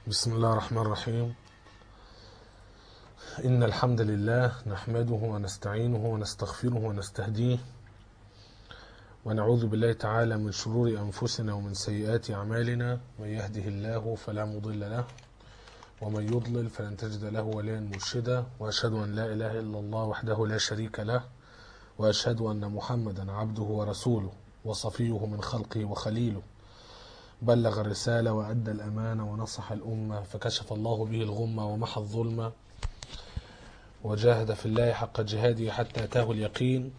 بسم الله الرحمن الرحيم إن الحمد لله نحمده ونستعينه ونستغفره ونستهديه ونعوذ بالله تعالى من شرور أنفسنا ومن سيئات أعمالنا من يهده الله فلا مضل له ومن يضلل فلن تجد له وليا مرشدا وأشهد أن لا إله إلا الله وحده لا شريك له وأشهد أن محمدا عبده ورسوله وصفيه من خلقه وخليله بلغ الرسالة وأدى الأمانة ونصح الأمة فكشف الله به الغمة ومحى الظلمة وجاهد في الله حق جهاده حتى أتاه اليقين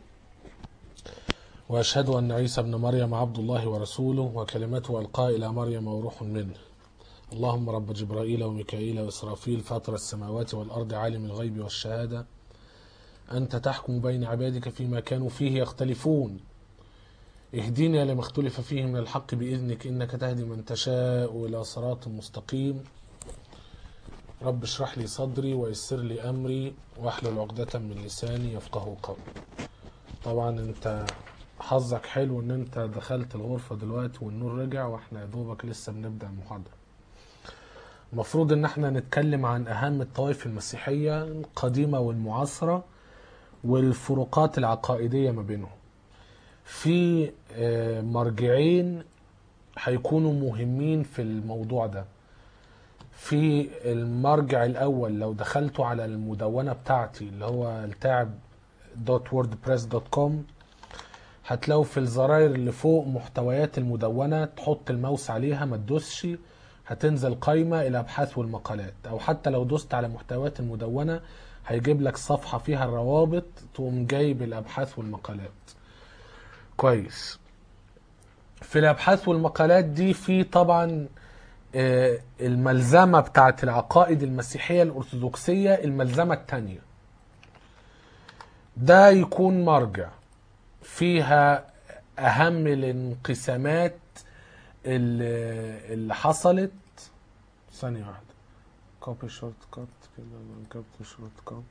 وأشهد أن عيسى بن مريم عبد الله ورسوله وكلمته ألقاه إلى مريم وروح منه اللهم رب جبرائيل وميكائيل وإسرافيل فاطر السماوات والأرض عالم الغيب والشهادة أنت تحكم بين عبادك فيما كانوا فيه يختلفون اهدنا لما اختلف فيه من الحق بإذنك إنك تهدي من تشاء إلى صراط مستقيم رب اشرح لي صدري ويسر لي أمري واحلل عقدة من لساني يفقه قولي طبعا انت حظك حلو ان انت دخلت الغرفة دلوقتي والنور رجع واحنا يا دوبك لسه بنبدأ المحاضرة المفروض ان احنا نتكلم عن اهم الطوائف المسيحية القديمة والمعاصرة والفروقات العقائدية ما بينهم في آه، مرجعين هيكونوا مهمين في الموضوع ده في المرجع الاول لو دخلتوا على المدونه بتاعتي اللي هو التعب دوت ووردبريس دوت كوم هتلاقوا في الزراير اللي فوق محتويات المدونه تحط الماوس عليها ما تدوسش هتنزل قائمه الابحاث والمقالات او حتى لو دوست على محتويات المدونه هيجيب لك صفحه فيها الروابط تقوم جايب الابحاث والمقالات كويس في الابحاث والمقالات دي في طبعا آه، الملزمه بتاعت العقائد المسيحيه الارثوذكسيه الملزمه الثانيه ده يكون مرجع فيها اهم الانقسامات اللي اللي حصلت ثانيه واحده كوبي شورت كات كده كوبي شورت كات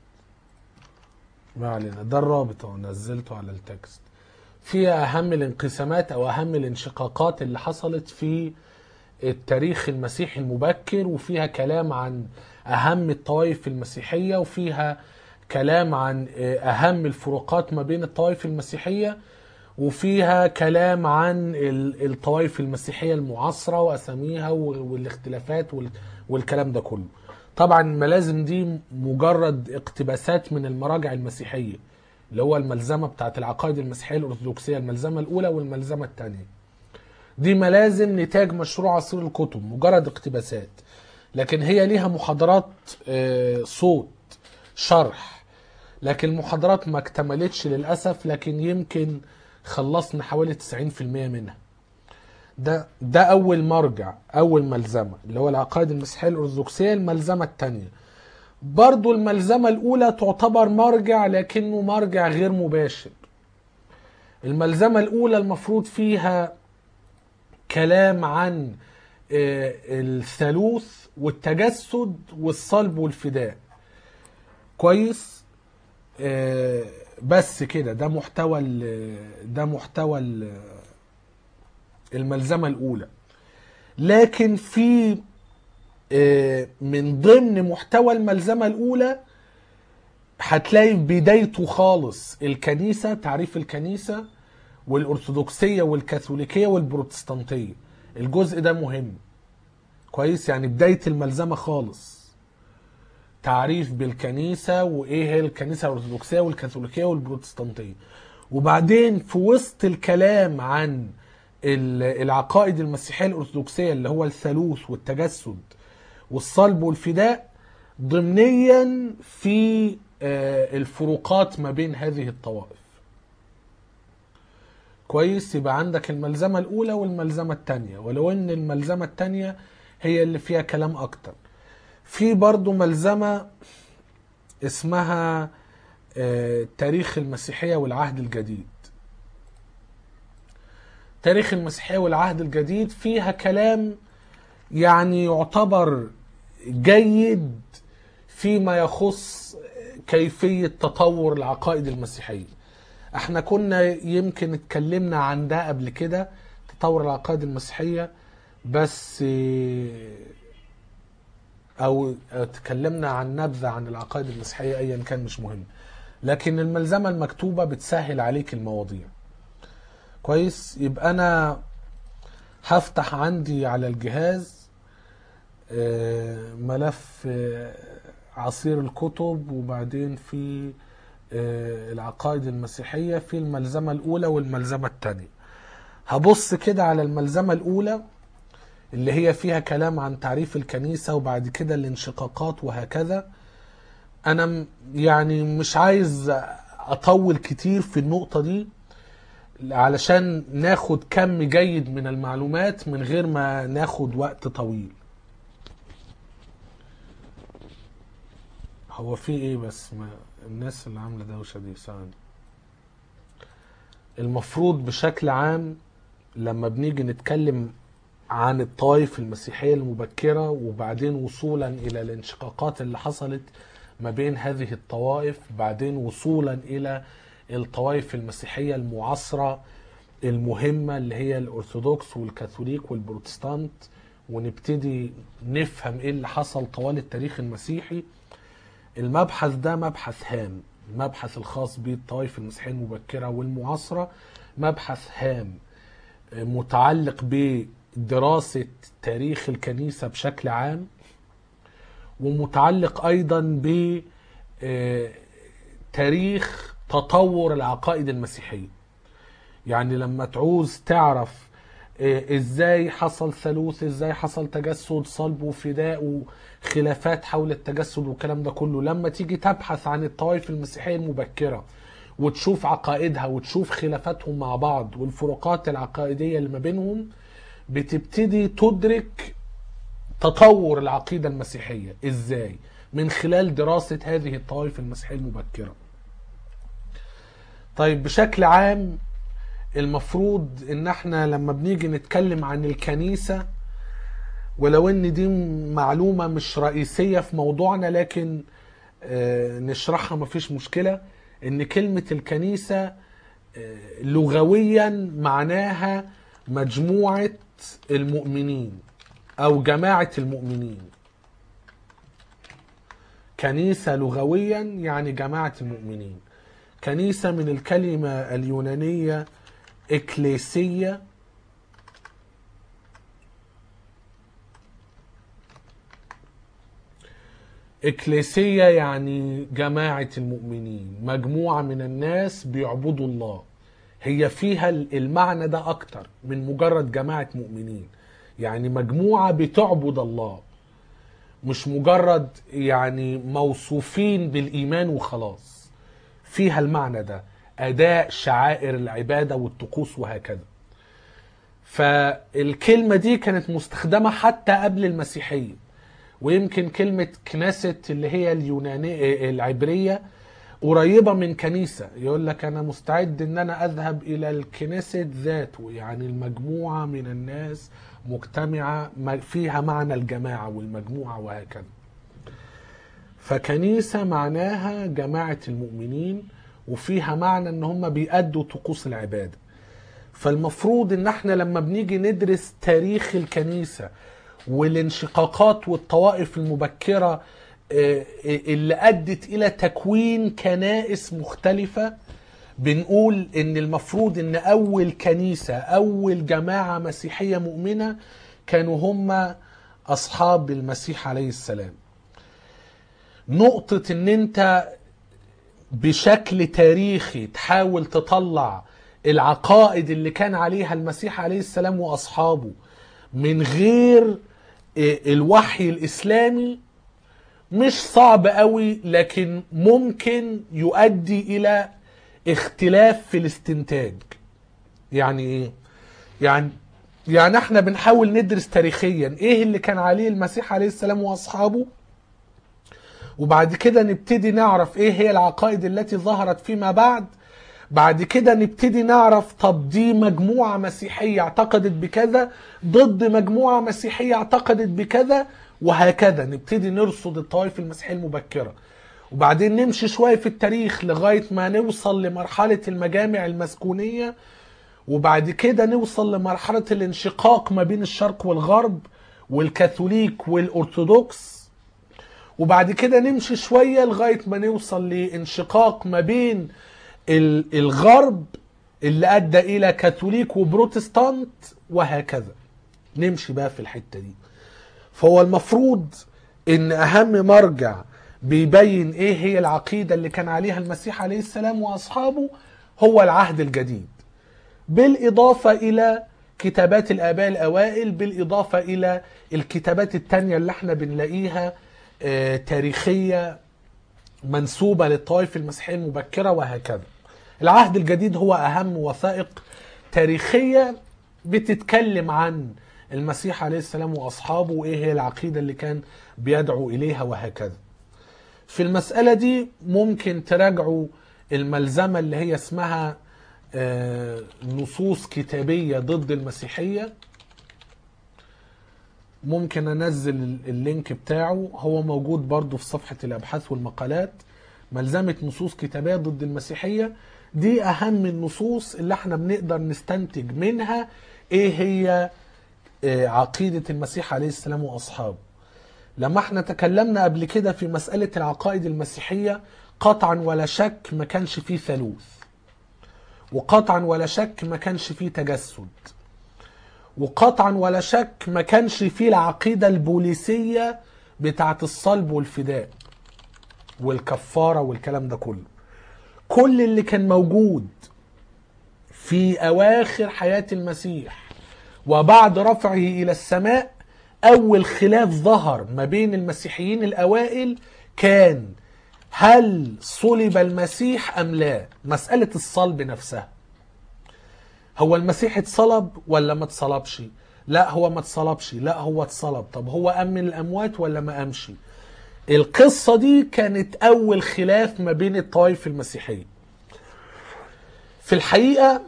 ما علينا ده الرابط اهو نزلته على التكست فيها اهم الانقسامات او اهم الانشقاقات اللي حصلت في التاريخ المسيحي المبكر وفيها كلام عن اهم الطوائف المسيحيه وفيها كلام عن اهم الفروقات ما بين الطوائف المسيحيه وفيها كلام عن ال- الطوائف المسيحيه المعاصره واساميها وال- والاختلافات وال- والكلام ده كله طبعا الملازم دي مجرد اقتباسات من المراجع المسيحيه اللي هو الملزمه بتاعت العقائد المسيحيه الارثوذكسيه الملزمه الاولى والملزمه الثانيه دي ملازم نتاج مشروع عصير الكتب مجرد اقتباسات لكن هي ليها محاضرات آه، صوت شرح لكن المحاضرات ما اكتملتش للأسف لكن يمكن خلصنا حوالي 90% منها ده ده أول مرجع أول ملزمة اللي هو العقائد المسيحية الأرثوذكسية الملزمة الثانية برضو الملزمة الأولى تعتبر مرجع لكنه مرجع غير مباشر الملزمة الأولى المفروض فيها كلام عن آه، الثالوث والتجسد والصلب والفداء كويس آه، بس كده ده محتوى ال- ده محتوى ال- الملزمة الأولى لكن في آه، من ضمن محتوى الملزمة الأولى هتلاقي في بدايته خالص الكنيسة تعريف الكنيسة والأرثوذكسية والكاثوليكية والبروتستانتية الجزء ده مهم كويس يعني بداية الملزمة خالص تعريف بالكنيسة وإيه هي الكنيسة الأرثوذكسية والكاثوليكية والبروتستانتية وبعدين في وسط الكلام عن ال- العقائد المسيحية الأرثوذكسية اللي هو الثالوث والتجسد والصلب والفداء ضمنيا في آه، الفروقات ما بين هذه الطوائف كويس يبقى عندك الملزمة الأولى والملزمة الثانية ولو إن الملزمة الثانية هي اللي فيها كلام أكتر في برضو ملزمة اسمها آه، تاريخ المسيحية والعهد الجديد تاريخ المسيحية والعهد الجديد فيها كلام يعني يعتبر جيد فيما يخص كيفية تطور العقائد المسيحية احنا كنا يمكن اتكلمنا عن ده قبل كده تطور العقائد المسيحية بس او اتكلمنا عن نبذه عن العقائد المسيحيه ايا كان مش مهم لكن الملزمه المكتوبه بتسهل عليك المواضيع كويس يبقى انا هفتح عندي على الجهاز آه، ملف آه، عصير الكتب وبعدين في آه، العقائد المسيحيه في الملزمه الاولى والملزمه الثانيه هبص كده على الملزمه الاولى اللي هي فيها كلام عن تعريف الكنيسة وبعد كده الانشقاقات وهكذا أنا م- يعني مش عايز أطول كتير في النقطة دي علشان ناخد كم جيد من المعلومات من غير ما ناخد وقت طويل هو في ايه بس ما الناس اللي عامله دوشه دي ثواني المفروض بشكل عام لما بنيجي نتكلم عن الطائف المسيحية المبكرة وبعدين وصولا إلى الانشقاقات اللي حصلت ما بين هذه الطوائف بعدين وصولا إلى الطوائف المسيحية المعاصرة المهمة اللي هي الأرثوذكس والكاثوليك والبروتستانت ونبتدي نفهم إيه اللي حصل طوال التاريخ المسيحي المبحث ده مبحث هام المبحث الخاص بالطوائف المسيحية المبكرة والمعاصرة مبحث هام متعلق بدراسة تاريخ الكنيسة بشكل عام ومتعلق أيضا ب آه، تاريخ تطور العقائد المسيحية يعني لما تعوز تعرف آه، ازاي حصل ثالوث ازاي حصل تجسد صلب وفداء وخلافات حول التجسد والكلام ده كله لما تيجي تبحث عن الطوائف المسيحية المبكرة وتشوف عقائدها وتشوف خلافاتهم مع بعض والفروقات العقائدية اللي ما بينهم بتبتدي تدرك تطور العقيدة المسيحية ازاي من خلال دراسة هذه الطوائف المسيحية المبكرة طيب بشكل عام المفروض ان احنا لما بنيجي نتكلم عن الكنيسة ولو ان دي معلومة مش رئيسية في موضوعنا لكن آه، نشرحها مفيش مشكلة ان كلمة الكنيسة آه، لغويا معناها مجموعة المؤمنين او جماعة المؤمنين كنيسة لغويا يعني جماعة المؤمنين كنيسة من الكلمة اليونانية إكليسية إكليسية يعني جماعة المؤمنين مجموعة من الناس بيعبدوا الله هي فيها المعنى ده أكتر من مجرد جماعة مؤمنين يعني مجموعة بتعبد الله مش مجرد يعني موصوفين بالإيمان وخلاص فيها المعنى ده أداء شعائر العبادة والطقوس وهكذا فالكلمة دي كانت مستخدمة حتى قبل المسيحية ويمكن كلمة كنيسة اللي هي اليونانية العبرية قريبة من كنيسة يقول لك أنا مستعد إن أنا أذهب إلى الكنيسة ذاته يعني المجموعة من الناس مجتمعة م- فيها معنى الجماعة والمجموعة وهكذا فكنيسة معناها جماعة المؤمنين وفيها معنى ان هم بيأدوا طقوس العبادة فالمفروض ان احنا لما بنيجي ندرس تاريخ الكنيسة والانشقاقات والطوائف المبكرة آه، اللي أدت إلى تكوين كنائس مختلفة بنقول ان المفروض ان اول كنيسة اول جماعة مسيحية مؤمنة كانوا هم اصحاب المسيح عليه السلام نقطة ان انت بشكل تاريخي تحاول تطلع العقائد اللي كان عليها المسيح عليه السلام واصحابه من غير الوحي الاسلامي مش صعب قوي لكن ممكن يؤدي الى اختلاف في الاستنتاج يعني ايه يعني يعني احنا بنحاول ندرس تاريخيا ايه اللي كان عليه المسيح عليه السلام واصحابه وبعد كده نبتدي نعرف ايه هي العقائد التي ظهرت فيما بعد بعد كده نبتدي نعرف طب دي مجموعة مسيحية اعتقدت بكذا ضد مجموعة مسيحية اعتقدت بكذا وهكذا نبتدي نرصد الطوائف المسيحية المبكرة وبعدين نمشي شوية في التاريخ لغاية ما نوصل لمرحلة المجامع المسكونية وبعد كده نوصل لمرحلة الانشقاق ما بين الشرق والغرب والكاثوليك والأرثوذكس وبعد كده نمشي شوية لغاية ما نوصل لانشقاق ما بين ال- الغرب اللي أدى إلى كاثوليك وبروتستانت وهكذا نمشي بقى في الحتة دي فهو المفروض ان اهم مرجع بيبين ايه هي العقيدة اللي كان عليها المسيح عليه السلام واصحابه هو العهد الجديد بالاضافة الى كتابات الاباء الاوائل بالاضافة الى الكتابات التانية اللي احنا بنلاقيها آه، تاريخية منسوبة للطوائف المسيحية المبكرة وهكذا العهد الجديد هو أهم وثائق تاريخية بتتكلم عن المسيح عليه السلام وأصحابه وإيه هي العقيدة اللي كان بيدعو إليها وهكذا في المسألة دي ممكن تراجعوا الملزمة اللي هي اسمها آه، نصوص كتابية ضد المسيحية ممكن انزل اللينك بتاعه هو موجود برضو في صفحة الابحاث والمقالات ملزمة نصوص كتابية ضد المسيحية دي اهم النصوص اللي احنا بنقدر نستنتج منها ايه هي آه، عقيدة المسيح عليه السلام واصحابه لما احنا تكلمنا قبل كده في مسألة العقائد المسيحية قطعا ولا شك ما كانش فيه ثالوث وقطعا ولا شك ما كانش فيه تجسد وقطعا ولا شك ما كانش فيه العقيدة البوليسية بتاعت الصلب والفداء والكفارة والكلام ده كله كل اللي كان موجود في أواخر حياة المسيح وبعد رفعه إلى السماء أول خلاف ظهر ما بين المسيحيين الأوائل كان هل صلب المسيح أم لا مسألة الصلب نفسها هو المسيح اتصلب ولا ما اتصلبش لا هو ما اتصلبش لا هو اتصلب طب هو أم من الأموات ولا ما قامش القصة دي كانت أول خلاف ما بين الطوائف المسيحية في الحقيقة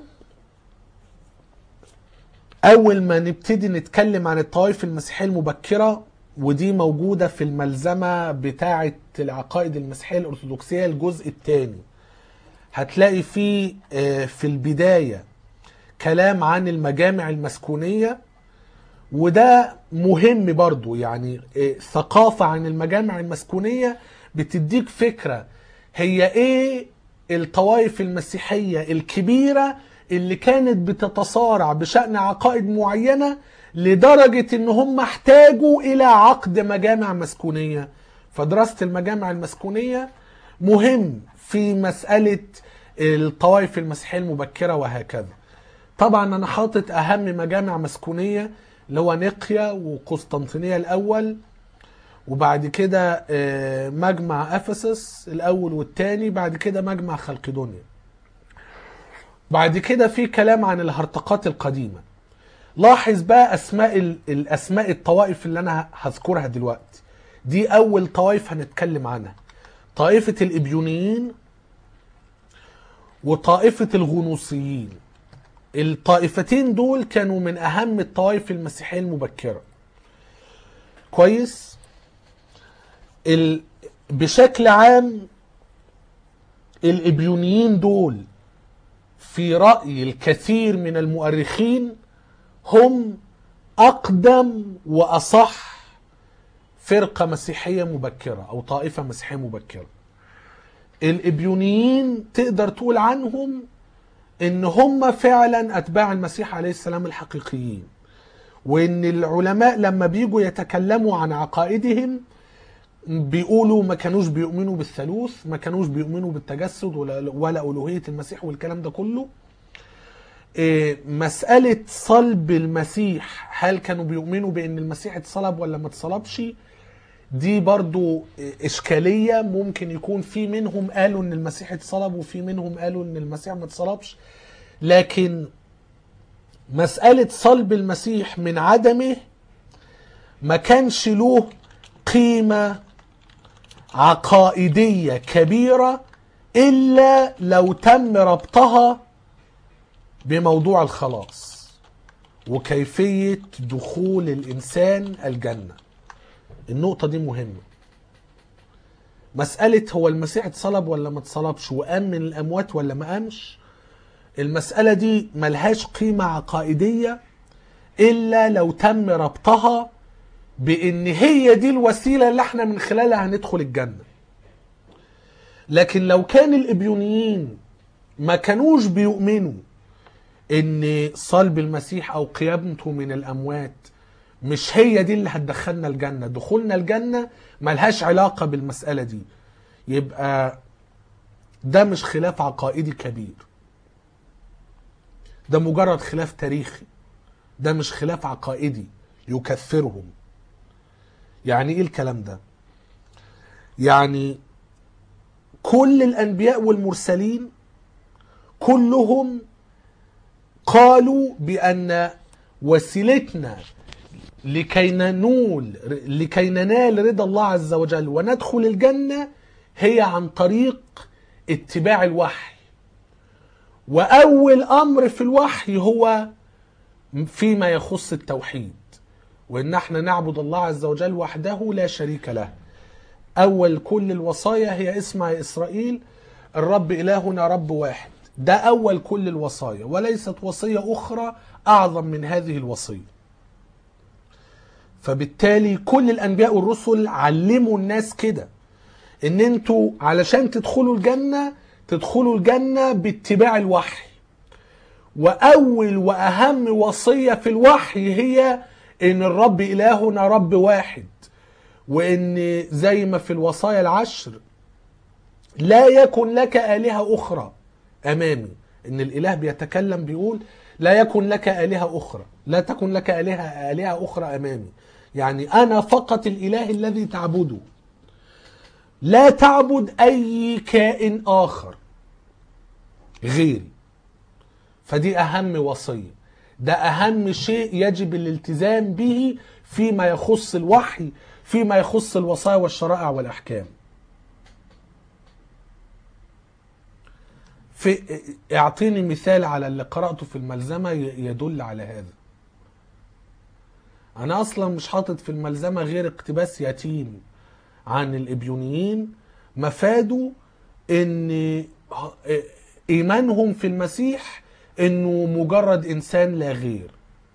أول ما نبتدي نتكلم عن الطوائف المسيحية المبكرة ودي موجودة في الملزمة بتاعة العقائد المسيحية الأرثوذكسية الجزء الثاني هتلاقي فيه آه، في البداية كلام عن المجامع المسكونية وده مهم برضو يعني آه، ثقافة عن المجامع المسكونية بتديك فكرة هي ايه الطوائف المسيحية الكبيرة اللي كانت بتتصارع بشأن عقائد معينة لدرجة ان هم احتاجوا الى عقد مجامع مسكونية فدراسة المجامع المسكونية مهم في مسألة الطوائف المسيحية المبكرة وهكذا طبعا انا حاطط اهم مجامع مسكونية اللي هو نقيا وقسطنطينية الاول وبعد كده آه، مجمع افسس الاول والثاني بعد كده مجمع خلقدونيا بعد كده في كلام عن الهرطقات القديمه لاحظ بقى اسماء ال- الاسماء الطوائف اللي انا هذكرها دلوقتي دي اول طوائف هنتكلم عنها طائفه الابيونيين وطائفه الغنوصيين الطائفتين دول كانوا من اهم الطوائف المسيحيه المبكره كويس ال... بشكل عام الابيونيين دول في راي الكثير من المؤرخين هم اقدم واصح فرقه مسيحيه مبكره او طائفه مسيحيه مبكره الابيونيين تقدر تقول عنهم ان هم فعلا اتباع المسيح عليه السلام الحقيقيين وان العلماء لما بيجوا يتكلموا عن عقائدهم بيقولوا ما كانوش بيؤمنوا بالثالوث ما كانوش بيؤمنوا بالتجسد ولا, ولا ألوهية المسيح والكلام ده كله إيه، مسألة صلب المسيح هل كانوا بيؤمنوا بأن المسيح اتصلب ولا ما اتصلبش دي برضو إيه، إشكالية ممكن يكون في منهم قالوا أن المسيح اتصلب وفي منهم قالوا أن المسيح ما اتصلبش لكن مسألة صلب المسيح من عدمه ما كانش له قيمة عقائدية كبيرة إلا لو تم ربطها بموضوع الخلاص وكيفية دخول الإنسان الجنة النقطة دي مهمة مسألة هو المسيح اتصلب ولا ما اتصلبش وقام من الأموات ولا ما قامش المسألة دي ملهاش قيمة عقائدية إلا لو تم ربطها بان هي دي الوسيله اللي احنا من خلالها هندخل الجنه لكن لو كان الابيونيين ما كانوش بيؤمنوا ان صلب المسيح او قيامته من الاموات مش هي دي اللي هتدخلنا الجنه دخولنا الجنه ملهاش علاقه بالمساله دي يبقى ده مش خلاف عقائدي كبير ده مجرد خلاف تاريخي ده مش خلاف عقائدي يكفرهم يعني ايه الكلام ده يعني كل الانبياء والمرسلين كلهم قالوا بان وسيلتنا لكي ننول لكي ننال رضا الله عز وجل وندخل الجنه هي عن طريق اتباع الوحي واول امر في الوحي هو فيما يخص التوحيد وان احنا نعبد الله عز وجل وحده لا شريك له اول كل الوصايا هي اسمع يا اسرائيل الرب الهنا رب واحد ده اول كل الوصايا وليست وصيه اخرى اعظم من هذه الوصيه فبالتالي كل الانبياء والرسل علموا الناس كده ان انتوا علشان تدخلوا الجنه تدخلوا الجنه باتباع الوحي واول واهم وصيه في الوحي هي ان الرب الهنا رب واحد وان زي ما في الوصايا العشر لا يكن لك الهه اخرى امامي ان الاله بيتكلم بيقول لا يكن لك الهه اخرى لا تكن لك الهه الهه اخرى امامي يعني انا فقط الاله الذي تعبده لا تعبد اي كائن اخر غيري فدي اهم وصيه ده اهم شيء يجب الالتزام به فيما يخص الوحي فيما يخص الوصايا والشرائع والاحكام في اعطيني مثال على اللي قراته في الملزمه يدل على هذا انا اصلا مش حاطط في الملزمه غير اقتباس يتيم عن الابيونيين مفاده ان ايمانهم في المسيح انه مجرد انسان لا غير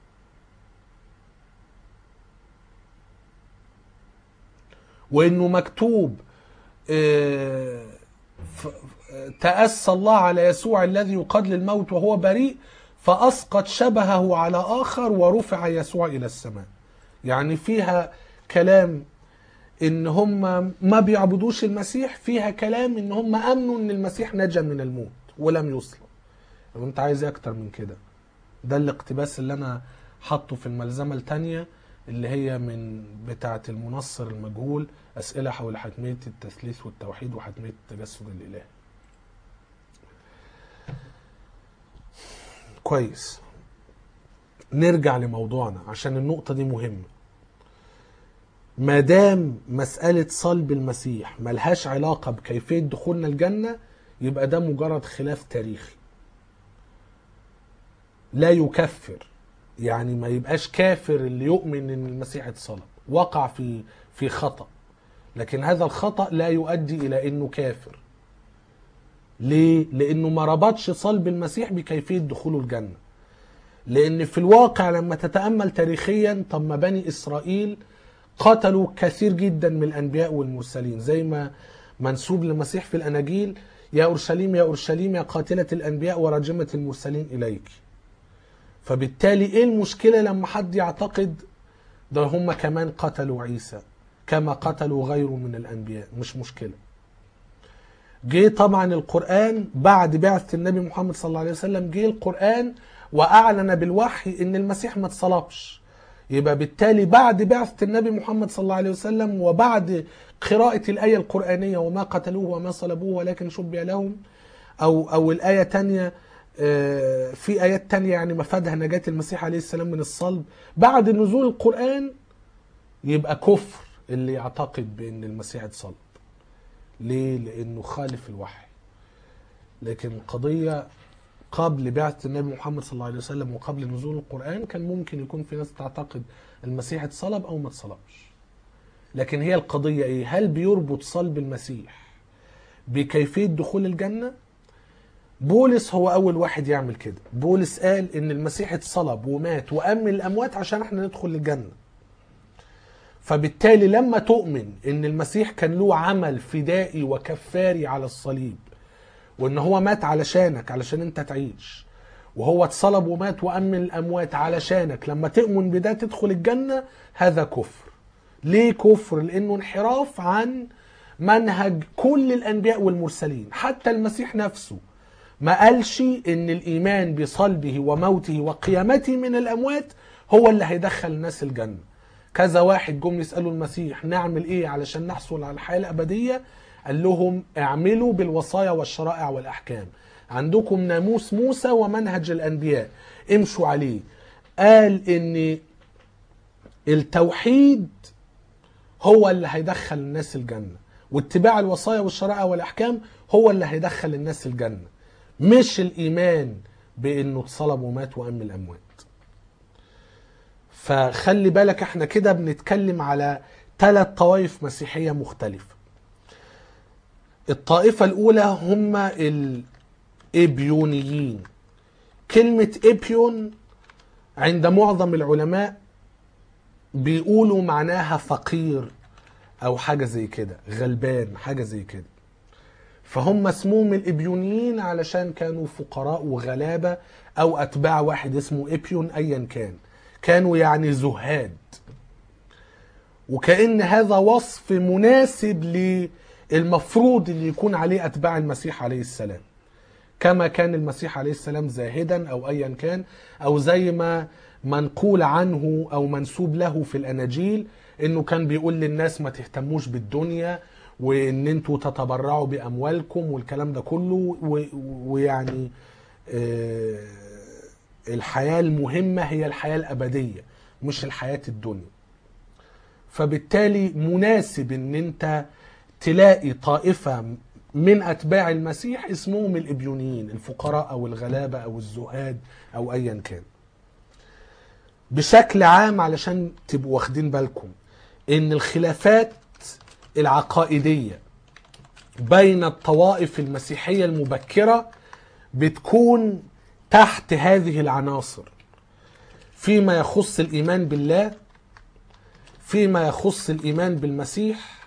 وانه مكتوب تأسى الله على يسوع الذي يقاد للموت وهو بريء فأسقط شبهه على آخر ورفع يسوع إلى السماء يعني فيها كلام ان هم ما بيعبدوش المسيح فيها كلام ان هم امنوا ان المسيح نجا من الموت ولم يصلب طب انت عايز ايه اكتر من كده ده الاقتباس اللي انا حاطه في الملزمه الثانيه اللي هي من بتاعه المنصر المجهول اسئله حول حتميه التثليث والتوحيد وحتميه التجسد الالهي كويس نرجع لموضوعنا عشان النقطه دي مهمه ما دام مسألة صلب المسيح ملهاش علاقة بكيفية دخولنا الجنة يبقى ده مجرد خلاف تاريخي لا يكفر يعني ما يبقاش كافر اللي يؤمن ان المسيح اتصلب وقع في في خطأ لكن هذا الخطأ لا يؤدي الى انه كافر ليه؟ لانه ما ربطش صلب المسيح بكيفية دخوله الجنة لان في الواقع لما تتأمل تاريخيا طب ما بني اسرائيل قتلوا كثير جدا من الانبياء والمرسلين زي ما منسوب للمسيح في الاناجيل يا اورشليم يا اورشليم يا قاتله الانبياء وراجمه المرسلين اليك فبالتالي ايه المشكله لما حد يعتقد ده هم كمان قتلوا عيسى كما قتلوا غيره من الانبياء مش مشكله جه طبعا القران بعد بعثه النبي محمد صلى الله عليه وسلم جه القران واعلن بالوحي ان المسيح ما اتصلبش يبقى بالتالي بعد بعثة النبي محمد صلى الله عليه وسلم وبعد قراءة الآية القرآنية وما قتلوه وما صلبوه ولكن شبه لهم أو أو الآية تانية في آيات تانية يعني مفادها نجاة المسيح عليه السلام من الصلب بعد نزول القرآن يبقى كفر اللي يعتقد بأن المسيح اتصلب ليه؟ لأنه خالف الوحي لكن قضية قبل بعثة النبي محمد صلى الله عليه وسلم وقبل نزول القرآن كان ممكن يكون في ناس تعتقد المسيح اتصلب أو ما اتصلبش لكن هي القضية إيه؟ هل بيربط صلب المسيح بكيفية دخول الجنة؟ بولس هو أول واحد يعمل كده بولس قال إن المسيح اتصلب ومات وقام من الأموات عشان احنا ندخل الجنة فبالتالي لما تؤمن ان المسيح كان له عمل فدائي وكفاري على الصليب وان هو مات علشانك علشان انت تعيش وهو اتصلب ومات وأمن الأموات علشانك لما تؤمن بده تدخل الجنة هذا كفر ليه كفر؟ لأنه انحراف عن منهج كل الأنبياء والمرسلين حتى المسيح نفسه ما قالش ان الايمان بصلبه وموته وقيامته من الاموات هو اللي هيدخل الناس الجنه كذا واحد جم يسالوا المسيح نعمل ايه علشان نحصل على الحياه الابديه قال لهم اعملوا بالوصايا والشرائع والاحكام عندكم ناموس موسى ومنهج الانبياء امشوا عليه قال ان التوحيد هو اللي هيدخل الناس الجنه واتباع الوصايا والشرائع والاحكام هو اللي هيدخل الناس الجنه مش الايمان بانه اتصلب ومات وام الاموات فخلي بالك احنا كده بنتكلم على ثلاث طوائف مسيحيه مختلفه الطائفه الاولى هم الابيونيين كلمه ابيون عند معظم العلماء بيقولوا معناها فقير او حاجه زي كده غلبان حاجه زي كده فهم اسمهم الابيونيين علشان كانوا فقراء وغلابه او اتباع واحد اسمه ابيون ايا كان كانوا يعني زهاد وكأن هذا وصف مناسب للمفروض اللي يكون عليه اتباع المسيح عليه السلام كما كان المسيح عليه السلام زاهدا او ايا كان او زي ما منقول عنه او منسوب له في الاناجيل انه كان بيقول للناس ما تهتموش بالدنيا وان انتوا تتبرعوا باموالكم والكلام ده كله و- ويعني آه، الحياه المهمه هي الحياه الابديه مش الحياه الدنيا فبالتالي مناسب ان انت تلاقي طائفه من اتباع المسيح اسمهم الابيونيين الفقراء او الغلابه او الزهاد او ايا كان بشكل عام علشان تبقوا واخدين بالكم ان الخلافات العقائديه بين الطوائف المسيحيه المبكره بتكون تحت هذه العناصر فيما يخص الايمان بالله فيما يخص الايمان بالمسيح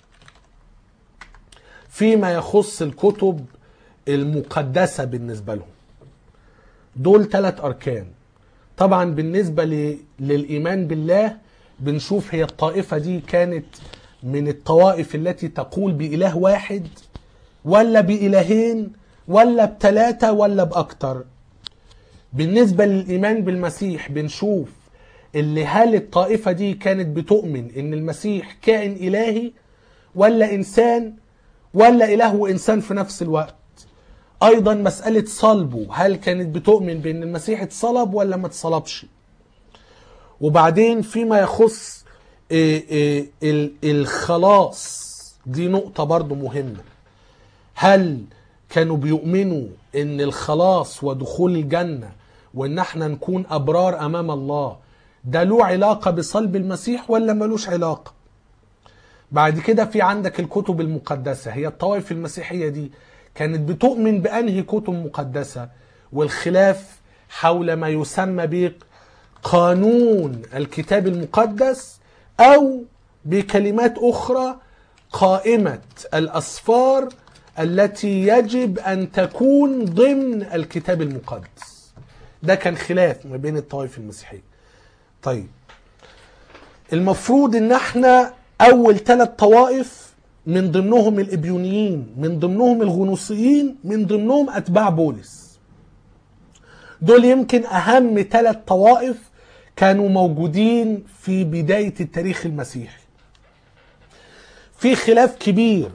فيما يخص الكتب المقدسه بالنسبه لهم دول ثلاث اركان طبعا بالنسبه ل... للايمان بالله بنشوف هي الطائفه دي كانت من الطوائف التي تقول باله واحد ولا بالهين ولا بثلاثه ولا باكتر بالنسبه للايمان بالمسيح بنشوف اللي هل الطائفه دي كانت بتؤمن ان المسيح كائن الهي ولا انسان ولا اله وانسان في نفس الوقت ايضا مساله صلبه هل كانت بتؤمن بان المسيح اتصلب ولا ما اتصلبش وبعدين فيما يخص إيه إيه ال- الخلاص دي نقطه برضو مهمه هل كانوا بيؤمنوا ان الخلاص ودخول الجنه وان احنا نكون ابرار امام الله ده له علاقه بصلب المسيح ولا ملوش علاقه بعد كده في عندك الكتب المقدسة هي الطوائف المسيحية دي كانت بتؤمن بأنهي كتب مقدسة والخلاف حول ما يسمى بقانون الكتاب المقدس أو بكلمات أخرى قائمة الأسفار التي يجب أن تكون ضمن الكتاب المقدس ده كان خلاف ما بين الطوائف المسيحية طيب المفروض ان احنا اول ثلاث طوائف من ضمنهم الابيونيين من ضمنهم الغنوصيين من ضمنهم اتباع بولس دول يمكن اهم ثلاث طوائف كانوا موجودين في بداية التاريخ المسيحي في خلاف كبير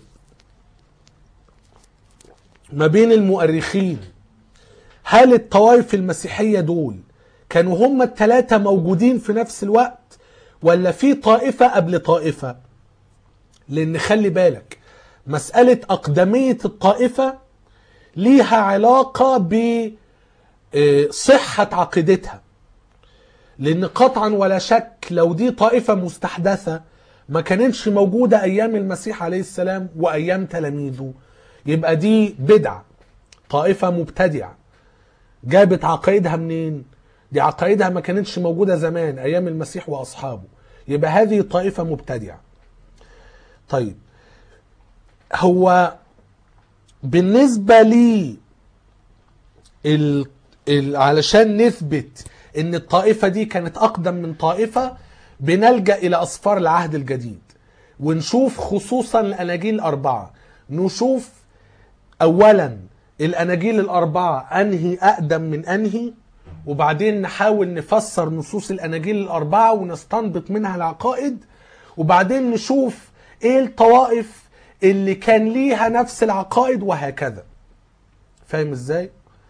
ما بين المؤرخين هل الطوائف المسيحية دول كانوا هم الثلاثة موجودين في نفس الوقت ولا في طائفة قبل طائفة لأن خلي بالك مسألة أقدمية الطائفة ليها علاقة بصحة عقيدتها لأن قطعا ولا شك لو دي طائفة مستحدثة ما كانتش موجودة أيام المسيح عليه السلام وأيام تلاميذه يبقى دي بدعة طائفة مبتدعة جابت عقائدها منين؟ دي عقائدها ما كانتش موجودة زمان أيام المسيح وأصحابه يبقى هذه طائفة مبتدعة طيب هو بالنسبة لي ال... ال... علشان نثبت ان الطائفة دي كانت اقدم من طائفة بنلجأ الى اسفار العهد الجديد ونشوف خصوصا الاناجيل الاربعة نشوف اولا الاناجيل الاربعة انهي اقدم من انهي وبعدين نحاول نفسر نصوص الاناجيل الاربعة ونستنبط منها العقائد وبعدين نشوف ايه الطوائف اللي كان ليها نفس العقائد وهكذا فاهم ازاي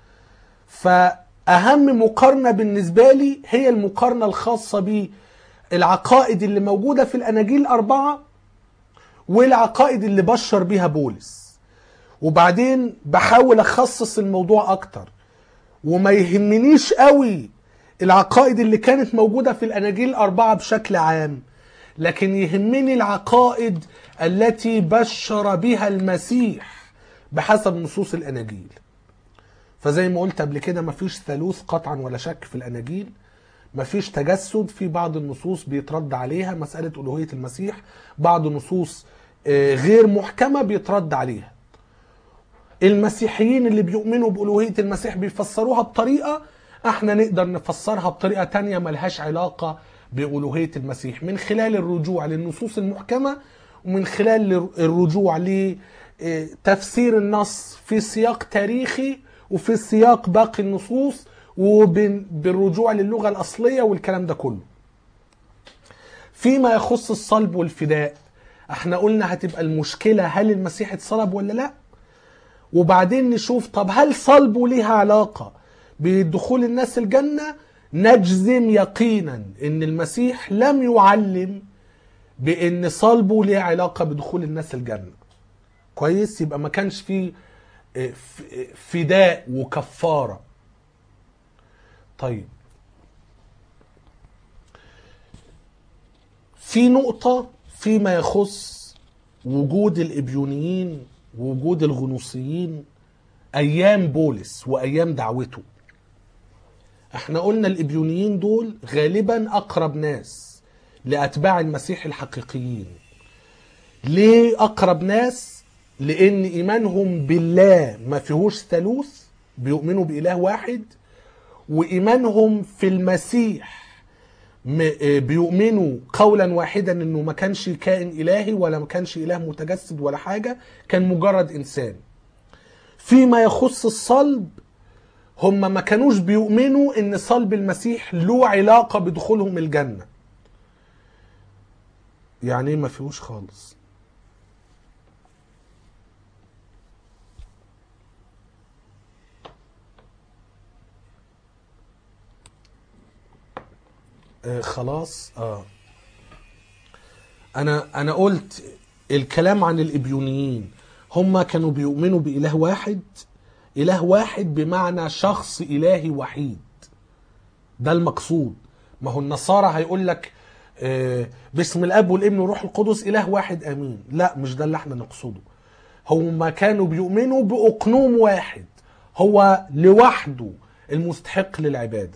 فاهم مقارنه بالنسبه لي هي المقارنه الخاصه بالعقائد اللي موجوده في الاناجيل الاربعه والعقائد اللي بشر بيها بولس وبعدين بحاول اخصص الموضوع اكتر وما يهمنيش قوي العقائد اللي كانت موجوده في الاناجيل الاربعه بشكل عام لكن يهمني العقائد التي بشر بها المسيح بحسب نصوص الاناجيل فزي ما قلت قبل كده مفيش ثالوث قطعا ولا شك في الاناجيل مفيش تجسد في بعض النصوص بيترد عليها مسألة ألوهية المسيح بعض نصوص آه، غير محكمة بيترد عليها المسيحيين اللي بيؤمنوا بألوهية المسيح بيفسروها بطريقة احنا نقدر نفسرها بطريقة تانية ملهاش علاقة بألوهية المسيح من خلال الرجوع للنصوص المحكمة ومن خلال الرجوع لتفسير النص في سياق تاريخي وفي سياق باقي النصوص وبالرجوع للغة الأصلية والكلام ده كله فيما يخص الصلب والفداء احنا قلنا هتبقى المشكلة هل المسيح اتصلب ولا لا وبعدين نشوف طب هل صلبه ليها علاقة بدخول الناس الجنة نجزم يقينا ان المسيح لم يعلم بان صلبه ليه علاقة بدخول الناس الجنة كويس يبقى ما كانش فيه اه، ف- اه، فداء وكفارة طيب في نقطة فيما يخص وجود الإبيونيين ووجود الغنوصيين أيام بولس وأيام دعوته احنا قلنا الإبيونيين دول غالبا أقرب ناس لأتباع المسيح الحقيقيين ليه أقرب ناس؟ لأن إيمانهم بالله ما فيهوش ثالوث بيؤمنوا بإله واحد وإيمانهم في المسيح م- آه، بيؤمنوا قولا واحدا انه ما كانش كائن الهي ولا ما كانش اله متجسد ولا حاجه كان مجرد انسان فيما يخص الصلب هم ما كانوش بيؤمنوا ان صلب المسيح له علاقه بدخولهم الجنه يعني ايه ما فيهوش خالص آه خلاص اه انا انا قلت الكلام عن الابيونيين هم كانوا بيؤمنوا باله واحد اله واحد بمعنى شخص الهي وحيد ده المقصود ما هو النصارى هيقول لك آه، باسم الاب والابن والروح القدس اله واحد امين لا مش ده اللي احنا نقصده هم كانوا بيؤمنوا باقنوم واحد هو لوحده المستحق للعباده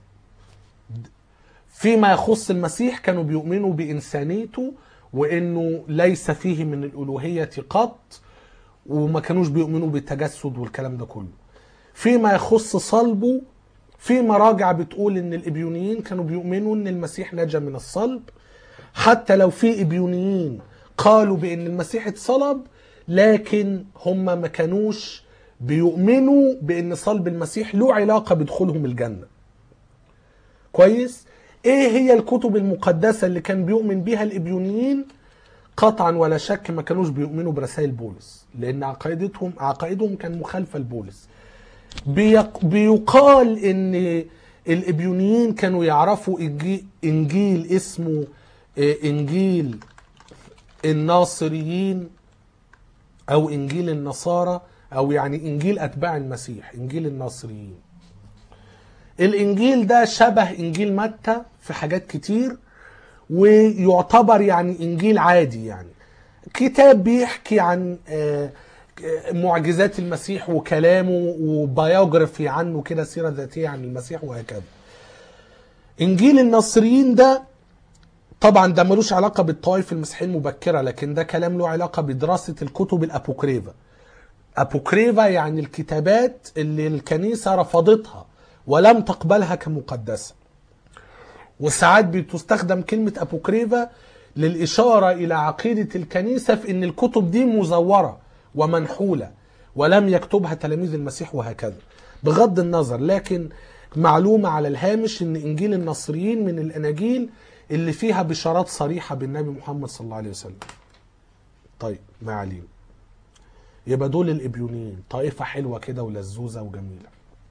فيما يخص المسيح كانوا بيؤمنوا بإنسانيته وإنه ليس فيه من الألوهية قط وما كانوش بيؤمنوا بالتجسد والكلام ده كله فيما يخص صلبه في مراجع بتقول ان الابيونيين كانوا بيؤمنوا ان المسيح نجا من الصلب حتى لو في ابيونيين قالوا بان المسيح اتصلب لكن هم ما كانوش بيؤمنوا بان صلب المسيح له علاقه بدخولهم الجنه كويس ايه هي الكتب المقدسة اللي كان بيؤمن بيها الابيونيين قطعا ولا شك ما كانوش بيؤمنوا برسائل بولس لان عقائدتهم عقائدهم كان مخالفة لبولس بيق... بيقال ان الابيونيين كانوا يعرفوا إنجي- انجيل اسمه آه، انجيل الناصريين او انجيل النصارى او يعني انجيل اتباع المسيح انجيل الناصريين الانجيل ده شبه انجيل متى في حاجات كتير ويعتبر يعني انجيل عادي يعني كتاب بيحكي عن آه، آه، معجزات المسيح وكلامه وبيوجرافي عنه كده سيره ذاتيه عن المسيح وهكذا انجيل النصريين ده طبعا ده ملوش علاقه بالطوائف المسيحيه المبكره لكن ده كلام له علاقه بدراسه الكتب الابوكريفا ابوكريفا يعني الكتابات اللي الكنيسه رفضتها ولم تقبلها كمقدسه وساعات بتستخدم كلمه ابوكريفا للاشاره الى عقيده الكنيسه في ان الكتب دي مزوره ومنحوله ولم يكتبها تلاميذ المسيح وهكذا بغض النظر لكن معلومه على الهامش ان انجيل النصريين من الاناجيل اللي فيها بشارات صريحه بالنبي محمد صلى الله عليه وسلم طيب ما علينا يبقى دول الابيونيين طائفه حلوه كده ولزوزه وجميله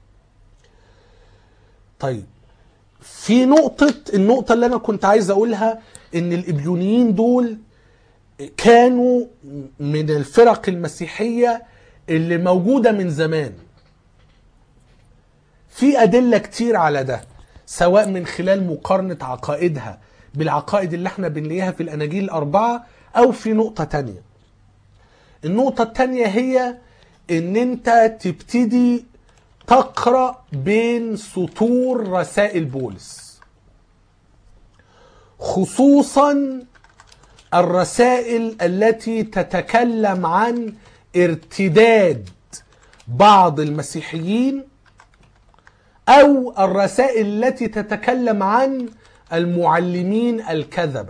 طيب في نقطة النقطة اللي أنا كنت عايز أقولها إن الإبيونيين دول كانوا من الفرق المسيحية اللي موجودة من زمان في أدلة كتير على ده سواء من خلال مقارنة عقائدها بالعقائد اللي احنا بنلاقيها في الأناجيل الأربعة أو في نقطة تانية النقطة التانية هي إن أنت تبتدي تقرأ بين سطور رسائل بولس خصوصا الرسائل التي تتكلم عن ارتداد بعض المسيحيين او الرسائل التي تتكلم عن المعلمين الكذبه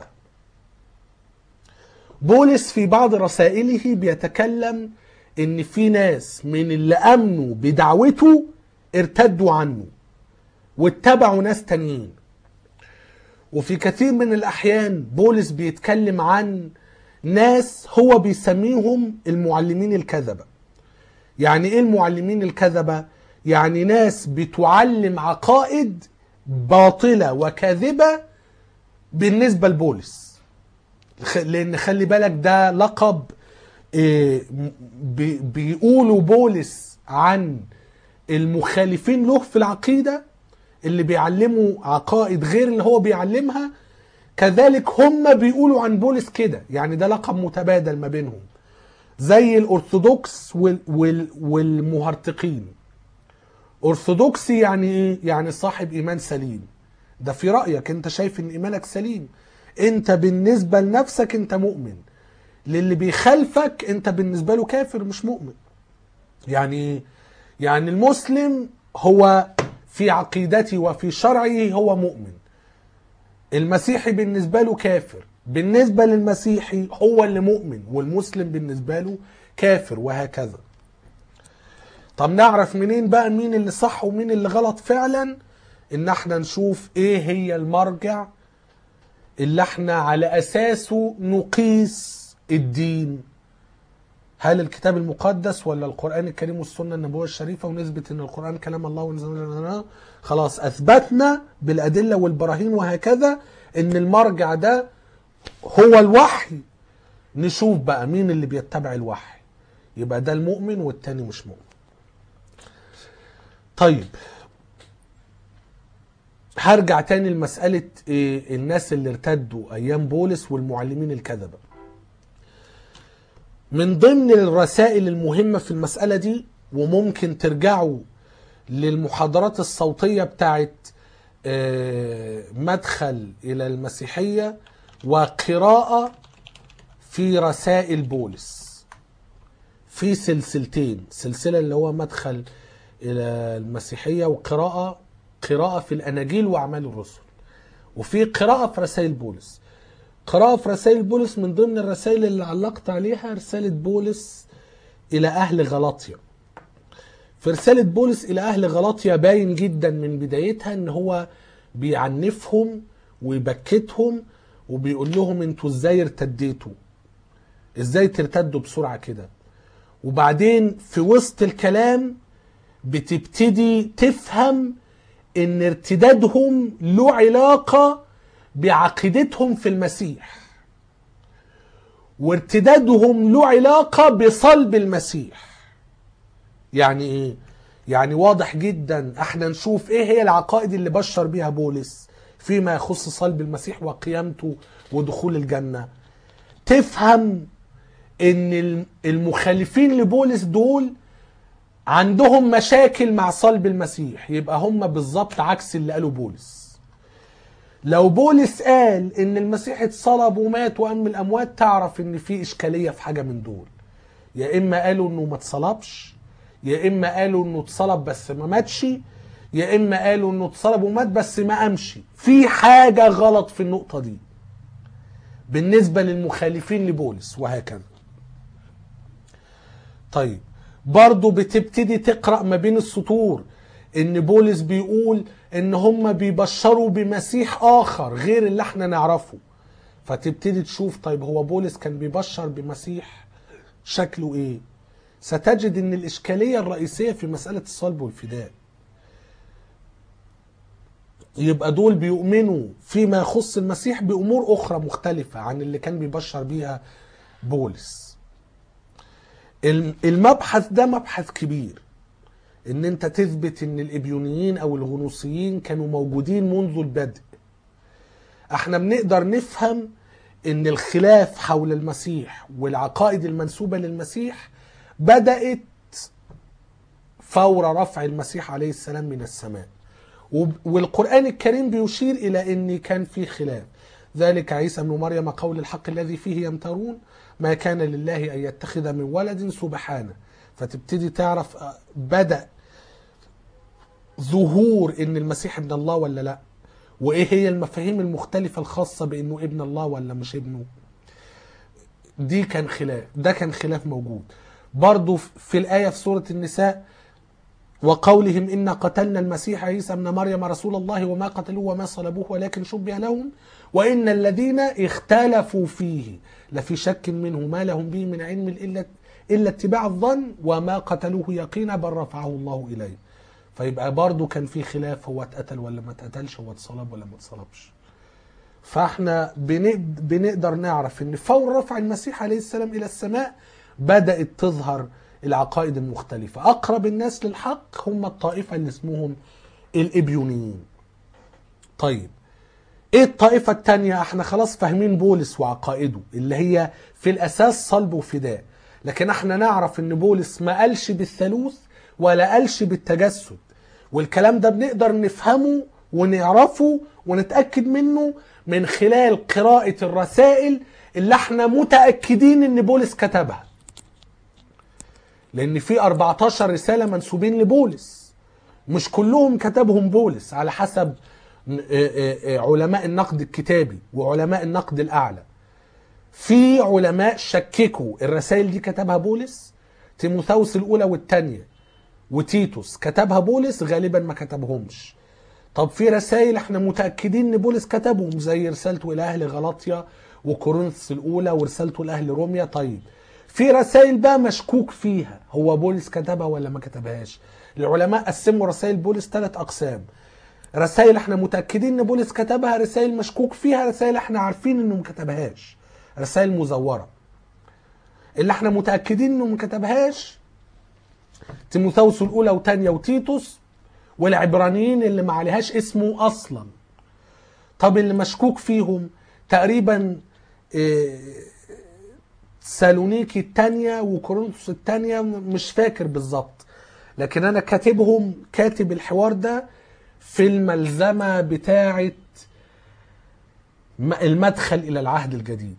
بولس في بعض رسائله بيتكلم ان في ناس من اللي امنوا بدعوته ارتدوا عنه واتبعوا ناس تانيين وفي كثير من الاحيان بولس بيتكلم عن ناس هو بيسميهم المعلمين الكذبه يعني ايه المعلمين الكذبه يعني ناس بتعلم عقائد باطله وكاذبه بالنسبه لبولس خ- لان خلي بالك ده لقب إيه، بي- بيقولوا بولس عن المخالفين له في العقيده اللي بيعلموا عقائد غير اللي هو بيعلمها كذلك هم بيقولوا عن بولس كده يعني ده لقب متبادل ما بينهم زي الارثوذكس وال وال والمهرطقين ارثوذكسي يعني ايه يعني صاحب ايمان سليم ده في رايك انت شايف ان ايمانك سليم انت بالنسبه لنفسك انت مؤمن للي بيخالفك انت بالنسبه له كافر مش مؤمن يعني ايه يعني المسلم هو في عقيدته وفي شرعه هو مؤمن المسيحي بالنسبه له كافر بالنسبه للمسيحي هو اللي مؤمن والمسلم بالنسبه له كافر وهكذا طب نعرف منين بقى مين اللي صح ومين اللي غلط فعلا ان احنا نشوف ايه هي المرجع اللي احنا على اساسه نقيس الدين هل الكتاب المقدس ولا القرآن الكريم والسنة النبوية الشريفة ونثبت ان القرآن كلام الله ونزل خلاص اثبتنا بالادلة والبراهين وهكذا ان المرجع ده هو الوحي نشوف بقى مين اللي بيتبع الوحي يبقى ده المؤمن والتاني مش مؤمن طيب هرجع تاني لمسألة إيه، الناس اللي ارتدوا أيام بولس والمعلمين الكذبة من ضمن الرسائل المهمة في المسألة دي وممكن ترجعوا للمحاضرات الصوتية بتاعت آه، مدخل إلى المسيحية وقراءة في رسائل بولس في سلسلتين سلسلة اللي هو مدخل إلى المسيحية وقراءة قراءة في الأناجيل وأعمال الرسل وفي قراءة في رسائل بولس قراءة في رسائل بولس من ضمن الرسائل اللي علقت عليها رسالة بولس إلى أهل غلاطيا في رسالة بولس إلى أهل غلاطيا باين جدا من بدايتها إن هو بيعنفهم ويبكتهم وبيقول لهم انتوا ازاي ارتديتوا ازاي ترتدوا بسرعة كده وبعدين في وسط الكلام بتبتدي تفهم ان ارتدادهم له علاقة بعقيدتهم في المسيح وارتدادهم له علاقة بصلب المسيح يعني ايه يعني واضح جدا احنا نشوف ايه هي العقائد اللي بشر بيها بولس فيما يخص صلب المسيح وقيامته ودخول الجنة تفهم ان المخالفين لبولس دول عندهم مشاكل مع صلب المسيح يبقى هم بالظبط عكس اللي قاله بولس لو بولس قال ان المسيح اتصلب ومات وقام من الاموات تعرف ان في اشكاليه في حاجه من دول يا اما قالوا انه ما اتصلبش يا اما قالوا انه اتصلب بس ما ماتش يا اما قالوا انه اتصلب ومات بس ما قامش في حاجه غلط في النقطه دي بالنسبه للمخالفين لبولس وهكذا طيب برضو بتبتدي تقرا ما بين السطور ان بولس بيقول ان هم بيبشروا بمسيح اخر غير اللي احنا نعرفه فتبتدي تشوف طيب هو بولس كان بيبشر بمسيح شكله ايه ستجد ان الاشكاليه الرئيسيه في مساله الصلب والفداء يبقى دول بيؤمنوا فيما يخص المسيح بامور اخرى مختلفه عن اللي كان بيبشر بيها بولس المبحث ده مبحث كبير ان انت تثبت ان الابيونيين او الغنوصيين كانوا موجودين منذ البدء احنا بنقدر نفهم ان الخلاف حول المسيح والعقائد المنسوبة للمسيح بدأت فور رفع المسيح عليه السلام من السماء والقرآن الكريم بيشير إلى أن كان في خلاف ذلك عيسى بن مريم قول الحق الذي فيه يمترون ما كان لله أن يتخذ من ولد سبحانه فتبتدي تعرف بدأ ظهور ان المسيح ابن الله ولا لا وايه هي المفاهيم المختلفة الخاصة بانه ابن الله ولا مش ابنه دي كان خلاف ده كان خلاف موجود برضو في الآية في سورة النساء وقولهم إن قتلنا المسيح عيسى ابن مريم رسول الله وما قتلوه وما صلبوه ولكن شبه لهم وإن الذين اختلفوا فيه لفي شك منه ما لهم به من علم إلا إلا اتباع الظن وما قتلوه يقينا بل رفعه الله إليه فيبقى برضو كان في خلاف هو اتقتل ولا ما اتقتلش هو اتصلب ولا ما اتصلبش فاحنا بنقدر نعرف ان فور رفع المسيح عليه السلام الى السماء بدأت تظهر العقائد المختلفة أقرب الناس للحق هم الطائفة اللي اسمهم الإبيونيين طيب ايه الطائفة التانية احنا خلاص فاهمين بولس وعقائده اللي هي في الأساس صلب وفداء لكن احنا نعرف ان بولس ما قالش بالثالوث ولا قالش بالتجسد والكلام ده بنقدر نفهمه ونعرفه ونتأكد منه من خلال قراءة الرسائل اللي احنا متأكدين ان بولس كتبها لان في 14 رسالة منسوبين لبولس مش كلهم كتبهم بولس على حسب علماء النقد الكتابي وعلماء النقد الاعلى في علماء شككوا الرسائل دي كتبها بولس تيموثاوس الاولى والثانيه وتيتوس كتبها بولس غالبا ما كتبهمش طب في رسائل احنا متاكدين ان بولس كتبهم زي رسالته الى اهل غلاطيا وكورنثوس الاولى ورسالته لاهل روميا طيب في رسائل بقى مشكوك فيها هو بولس كتبها ولا ما كتبهاش العلماء قسموا رسائل بولس ثلاث اقسام رسائل احنا متاكدين ان بولس كتبها رسائل مشكوك فيها رسائل احنا عارفين انه ما كتبهاش رسائل مزوره اللي احنا متاكدين انه ما كتبهاش تيموثاوس الاولى وثانيه وتيتوس والعبرانيين اللي ما عليهاش اسمه اصلا طب اللي مشكوك فيهم تقريبا إيه سالونيكي الثانيه وكورنثوس الثانيه مش فاكر بالظبط لكن انا كاتبهم كاتب الحوار ده في الملزمه بتاعه المدخل الى العهد الجديد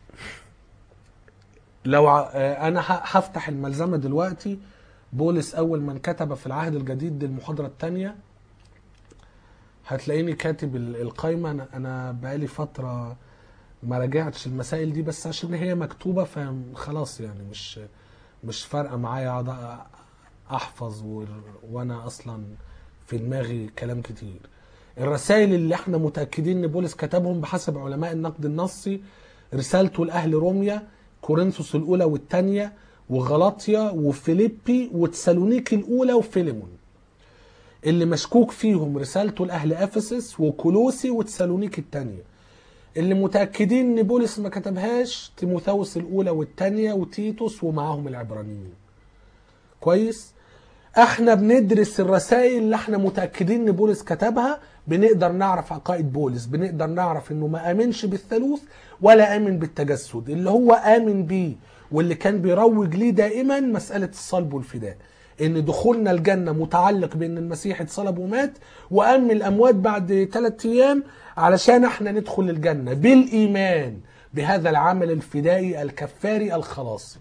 لو انا هفتح الملزمه دلوقتي بولس اول من كتب في العهد الجديد دي المحاضره الثانيه هتلاقيني كاتب القايمه انا انا بقالي فتره ما راجعتش المسائل دي بس عشان هي مكتوبه فخلاص يعني مش مش فارقه معايا اقعد احفظ و... وانا اصلا في دماغي كلام كتير الرسائل اللي احنا متاكدين ان بولس كتبهم بحسب علماء النقد النصي رسالته لاهل روميا كورنثوس الاولى والثانيه وغلاطيا وفيليبي وتسالونيكي الاولى وفيليمون اللي مشكوك فيهم رسالته لاهل افسس وكولوسي وتسالونيكي الثانيه اللي متاكدين ان بولس ما كتبهاش تيموثاوس الاولى والثانيه وتيتوس ومعاهم العبرانيين كويس احنا بندرس الرسائل اللي احنا متاكدين ان بولس كتبها بنقدر نعرف عقائد بولس بنقدر نعرف انه ما امنش بالثالوث ولا امن بالتجسد اللي هو امن بيه واللي كان بيروج ليه دائما مساله الصلب والفداء ان دخولنا الجنه متعلق بان المسيح اتصلب ومات وقام الاموات بعد ثلاثة ايام علشان احنا ندخل الجنه بالايمان بهذا العمل الفدائي الكفاري الخلاصي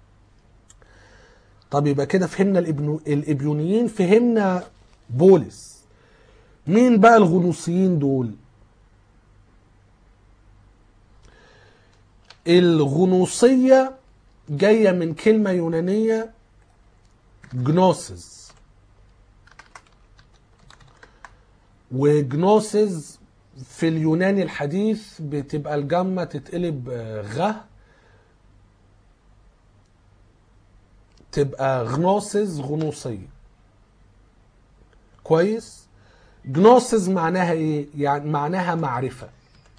طب يبقى كده فهمنا الإبنو... الابيونيين فهمنا بولس مين بقى الغنوصيين دول الغنوصية جاية من كلمة يونانية جنوسز وجنوسز في اليوناني الحديث بتبقى الجمة تتقلب آه، غ تبقى غنوسز غنوصية كويس جنوسز معناها ايه يعني معناها معرفة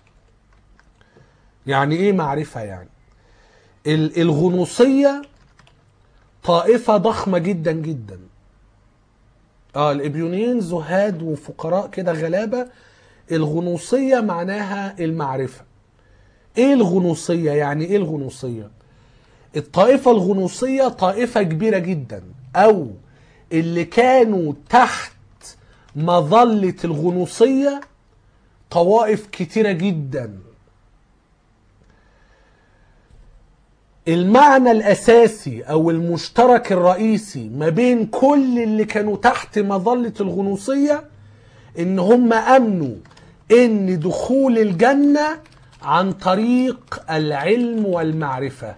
يعني ايه معرفة يعني ال- الغنوصية طائفة ضخمة جدا جدا اه الابيونيين زهاد وفقراء كده غلابة الغنوصية معناها المعرفة ايه الغنوصية يعني ايه الغنوصية الطائفة الغنوصية طائفة كبيرة جدا او اللي كانوا تحت مظلة الغنوصية طوائف كتيرة جدا المعنى الاساسي او المشترك الرئيسي ما بين كل اللي كانوا تحت مظله الغنوصيه ان هم امنوا ان دخول الجنه عن طريق العلم والمعرفه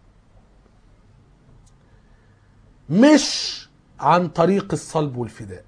مش عن طريق الصلب والفداء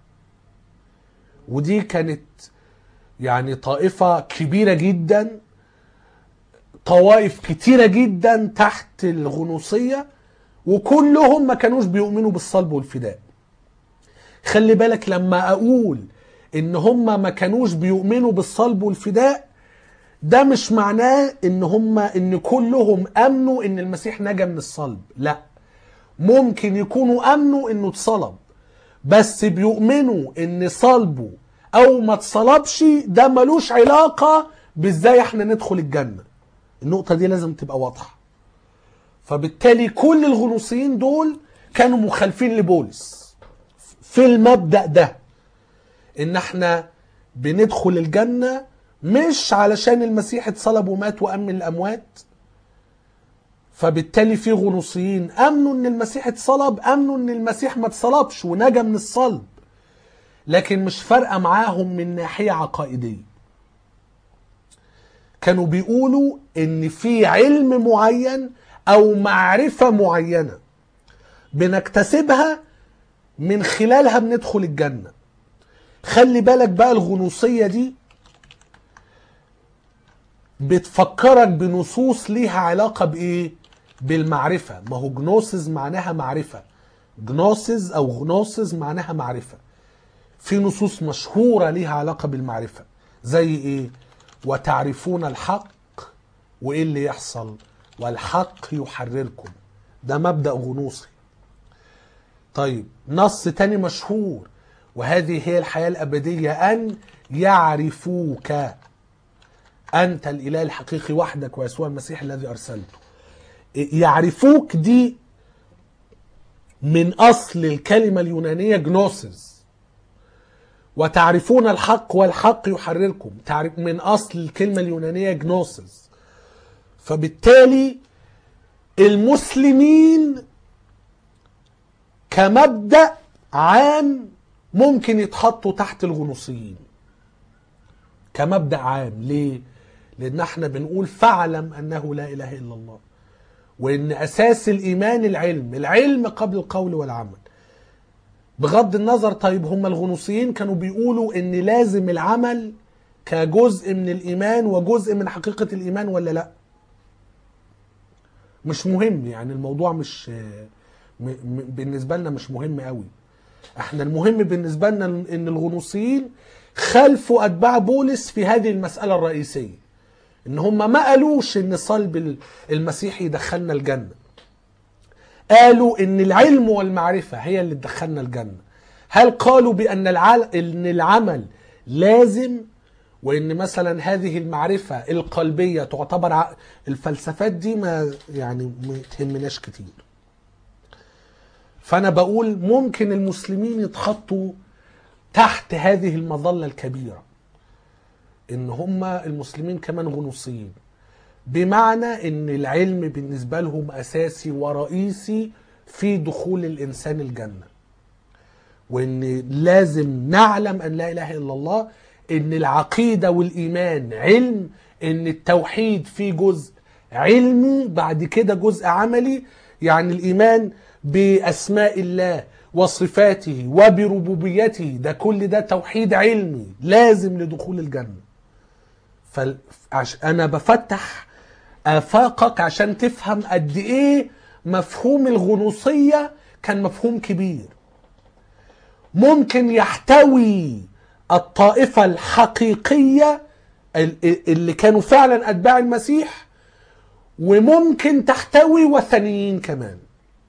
ودي كانت يعني طائفه كبيره جدا طوائف كتيرة جدا تحت الغنوصية وكلهم ما كانوش بيؤمنوا بالصلب والفداء خلي بالك لما اقول ان هم ما كانوش بيؤمنوا بالصلب والفداء ده مش معناه ان هم ان كلهم امنوا ان المسيح نجا من الصلب لا ممكن يكونوا امنوا انه اتصلب بس بيؤمنوا ان صلبه او ما اتصلبش ده ملوش علاقة بازاي احنا ندخل الجنة النقطة دي لازم تبقى واضحة فبالتالي كل الغنوصيين دول كانوا مخالفين لبولس في المبدأ ده ان احنا بندخل الجنة مش علشان المسيح اتصلب ومات وقام من الاموات فبالتالي في غنوصيين امنوا ان المسيح اتصلب امنوا ان المسيح ما اتصلبش ونجا من الصلب لكن مش فارقه معاهم من ناحيه عقائديه كانوا بيقولوا ان في علم معين او معرفه معينه بنكتسبها من خلالها بندخل الجنه خلي بالك بقى الغنوصيه دي بتفكرك بنصوص ليها علاقه بايه بالمعرفه ما هو جنوسز معناها معرفه جنوسز او غنوسز معناها معرفه في نصوص مشهوره ليها علاقه بالمعرفه زي ايه وتعرفون الحق وايه اللي يحصل والحق يحرركم ده مبدا غنوصي طيب نص تاني مشهور وهذه هي الحياه الابديه ان يعرفوك انت الاله الحقيقي وحدك ويسوع المسيح الذي ارسلته يعرفوك دي من اصل الكلمه اليونانيه جنوسز وتعرفون الحق والحق يحرركم تعرف من اصل الكلمه اليونانيه جنوسز فبالتالي المسلمين كمبدا عام ممكن يتحطوا تحت الغنوصيين كمبدا عام ليه لان احنا بنقول فاعلم انه لا اله الا الله وان اساس الايمان العلم العلم قبل القول والعمل بغض النظر طيب هم الغنوصيين كانوا بيقولوا ان لازم العمل كجزء من الايمان وجزء من حقيقه الايمان ولا لا مش مهم يعني الموضوع مش م- م- بالنسبه لنا مش مهم قوي احنا المهم بالنسبه لنا ان الغنوصيين خلفوا اتباع بولس في هذه المساله الرئيسيه ان هم ما قالوش ان صلب المسيح يدخلنا الجنه قالوا ان العلم والمعرفه هي اللي تدخلنا الجنه هل قالوا بان العل... ان العمل لازم وان مثلا هذه المعرفه القلبيه تعتبر ع... الفلسفات دي ما يعني ما تهمناش كتير فانا بقول ممكن المسلمين يتخطوا تحت هذه المظله الكبيره ان هم المسلمين كمان غنوصيين بمعنى ان العلم بالنسبه لهم اساسي ورئيسي في دخول الانسان الجنه وان لازم نعلم ان لا اله الا الله ان العقيده والايمان علم ان التوحيد فيه جزء علمي بعد كده جزء عملي يعني الايمان باسماء الله وصفاته وبربوبيته ده كل ده توحيد علمي لازم لدخول الجنه فانا بفتح افاقك عشان تفهم قد ايه مفهوم الغنوصيه كان مفهوم كبير ممكن يحتوي الطائفه الحقيقيه اللي كانوا فعلا اتباع المسيح وممكن تحتوي وثنيين كمان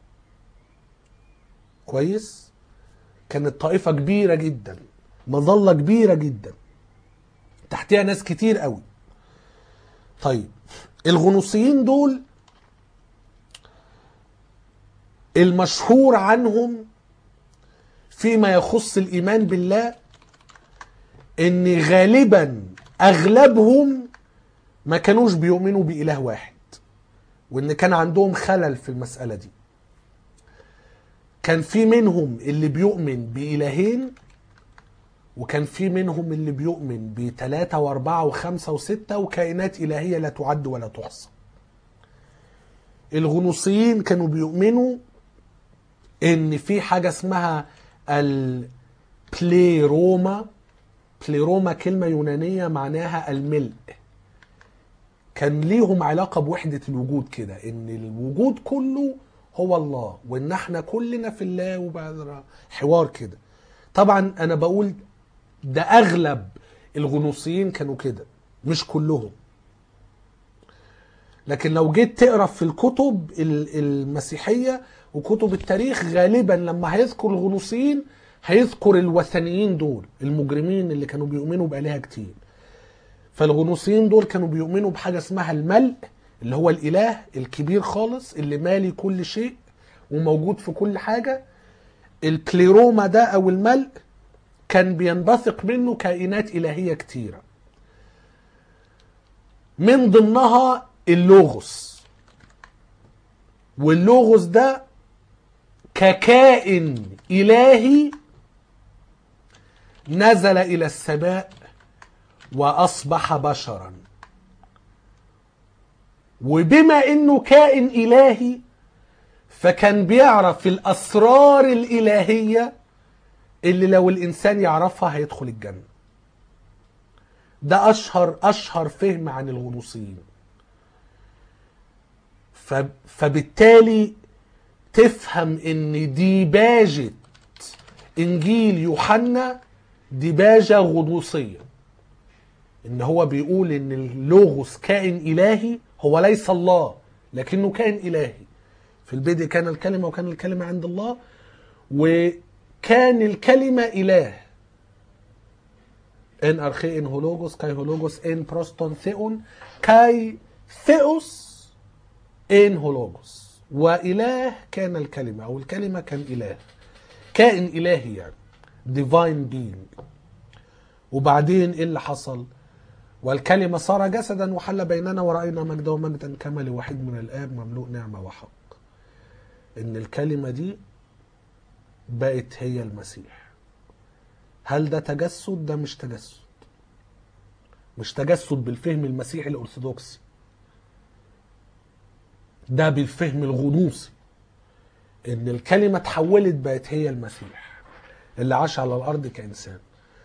كويس كانت طائفه كبيره جدا مظله كبيره جدا تحتها ناس كتير قوي طيب الغنوصيين دول المشهور عنهم فيما يخص الايمان بالله ان غالبا اغلبهم ما كانوش بيؤمنوا باله واحد وان كان عندهم خلل في المساله دي كان في منهم اللي بيؤمن بإلهين وكان في منهم اللي بيؤمن بثلاثة وأربعة وخمسة وستة وكائنات إلهية لا تعد ولا تحصى الغنوصيين كانوا بيؤمنوا إن في حاجة اسمها البليروما بليروما كلمة يونانية معناها الملء كان ليهم علاقة بوحدة الوجود كده إن الوجود كله هو الله وإن احنا كلنا في الله وبعد حوار كده طبعا أنا بقول ده أغلب الغنوصيين كانوا كده مش كلهم لكن لو جيت تقرا في الكتب المسيحيه وكتب التاريخ غالبا لما هيذكر الغنوصيين هيذكر الوثنيين دول المجرمين اللي كانوا بيؤمنوا بآلهة كتير فالغنوصيين دول كانوا بيؤمنوا بحاجة اسمها الملء اللي هو الإله الكبير خالص اللي مالي كل شيء وموجود في كل حاجة الكليروما ده أو الملء كان بينبثق منه كائنات إلهية كتيرة من ضمنها اللوغوس واللوغوس ده ككائن إلهي نزل إلى السماء وأصبح بشرا وبما إنه كائن إلهي فكان بيعرف الأسرار الإلهية اللي لو الإنسان يعرفها هيدخل الجنة ده أشهر أشهر فهم عن الغنوصيين فبالتالي تفهم ان ديباجة انجيل يوحنا ديباجة غنوصية ان هو بيقول ان اللوغوس كائن الهي هو ليس الله لكنه كائن الهي في البدء كان الكلمة وكان الكلمة عند الله وكان الكلمة اله ان ارخي ان هولوجوس كاي هولوجوس ان بروستون ثيون كاي ثيوس ان هولوجوس وإله كان الكلمة أو الكلمة كان إله كائن إلهي يعني divine being وبعدين إيه اللي حصل والكلمة صار جسدا وحل بيننا ورأينا مجده مجدا كما لوحيد من الآب مملوء نعمة وحق إن الكلمة دي بقت هي المسيح هل ده تجسد؟ ده مش تجسد مش تجسد بالفهم المسيحي الأرثوذكسي ده بالفهم الغنوصي ان الكلمة اتحولت بقت هي المسيح اللي عاش على الارض كانسان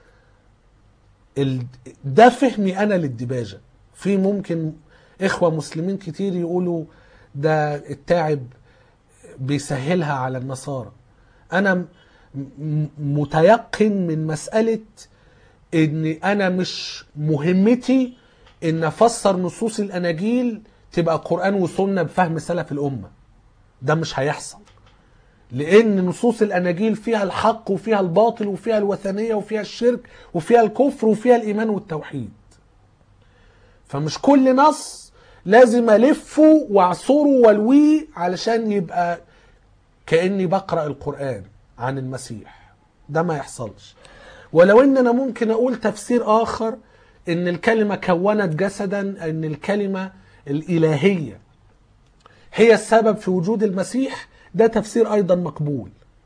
ال... ده فهمي انا للدباجة في ممكن اخوة مسلمين كتير يقولوا ده التاعب بيسهلها على النصارى انا م... متيقن من مسألة ان انا مش مهمتي ان افسر نصوص الاناجيل تبقى قرآن وسنة بفهم سلف الأمة ده مش هيحصل لأن نصوص الأناجيل فيها الحق وفيها الباطل وفيها الوثنية وفيها الشرك وفيها الكفر وفيها الإيمان والتوحيد فمش كل نص لازم ألفه وأعصره والويه علشان يبقى كاني بقرا القران عن المسيح ده ما يحصلش ولو ان انا ممكن اقول تفسير اخر ان الكلمه كونت جسدا ان الكلمه الالهيه هي السبب في وجود المسيح ده تفسير ايضا مقبول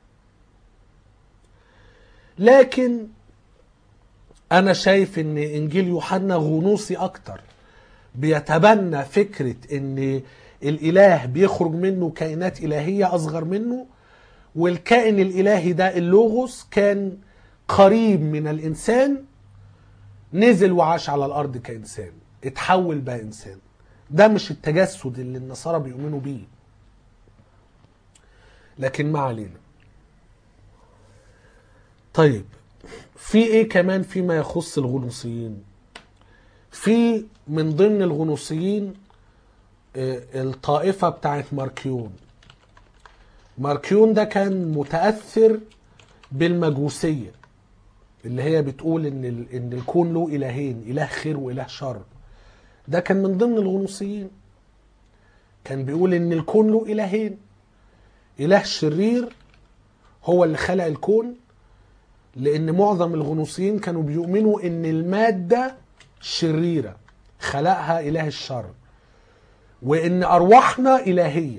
لكن انا شايف ان انجيل يوحنا غنوصي اكتر بيتبنى فكره ان الاله بيخرج منه كائنات الهيه اصغر منه والكائن الالهي ده اللوغوس كان قريب من الانسان نزل وعاش على الارض كانسان اتحول بقى انسان ده مش التجسد اللي النصارى بيؤمنوا بيه لكن ما علينا طيب في ايه كمان فيما يخص الغنوصيين في من ضمن الغنوصيين آه، الطائفة بتاعت ماركيون ماركيون ده كان متأثر بالمجوسية اللي هي بتقول ان ال- ان الكون له الهين اله خير واله شر ده كان من ضمن الغنوصيين كان بيقول ان الكون له الهين اله شرير هو اللي خلق الكون لان معظم الغنوصيين كانوا بيؤمنوا ان الماده شريره خلقها اله الشر وان ارواحنا الهيه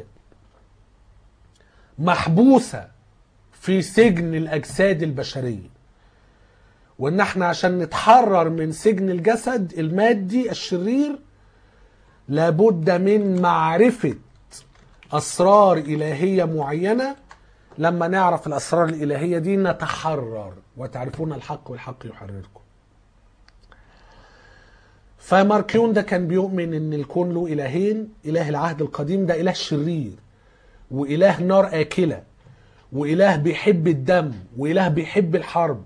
محبوسه في سجن الاجساد البشريه وان احنا عشان نتحرر من سجن الجسد المادي الشرير لابد من معرفه اسرار الهيه معينه لما نعرف الاسرار الالهيه دي نتحرر وتعرفون الحق والحق يحرركم فماركيون ده كان بيؤمن ان الكون له الهين اله العهد القديم ده اله شرير واله نار اكله واله بيحب الدم واله بيحب الحرب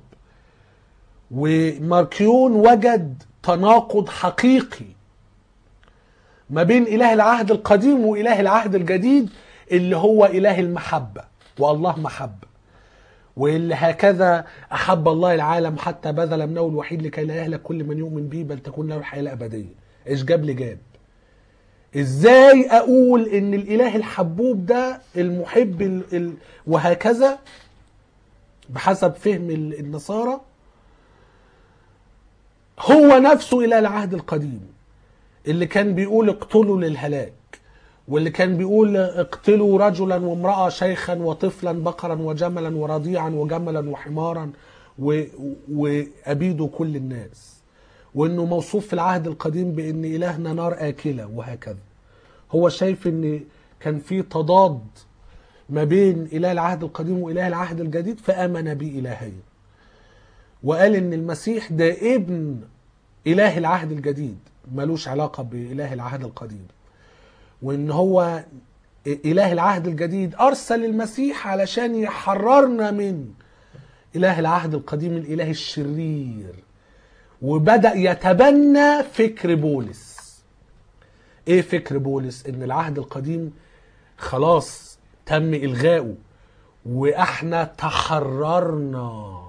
وماركيون وجد تناقض حقيقي ما بين اله العهد القديم واله العهد الجديد اللي هو اله المحبه والله محبه واللي هكذا احب الله العالم حتى بذل ابنه الوحيد لكي لا يهلك كل من يؤمن به بل تكون له الحياه الابديه ايش جاب لي جاب ازاي اقول ان الاله الحبوب ده المحب ال... ال... وهكذا بحسب فهم ال- النصارى هو نفسه اله العهد القديم اللي كان بيقول اقتلوا للهلاك واللي كان بيقول اقتلوا رجلا وامرأة شيخا وطفلا بقرا وجملا ورضيعا وجملا وحمارا و... وأبيدوا كل الناس وانه موصوف في العهد القديم بان الهنا نار آكلة وهكذا هو شايف ان كان في تضاد ما بين اله العهد القديم واله العهد الجديد فامن بإلهين وقال ان المسيح ده ابن اله العهد الجديد ملوش علاقة بإله العهد القديم وان هو اله العهد الجديد ارسل المسيح علشان يحررنا من اله العهد القديم الاله الشرير وبدا يتبنى فكر بولس ايه فكر بولس ان العهد القديم خلاص تم الغائه واحنا تحررنا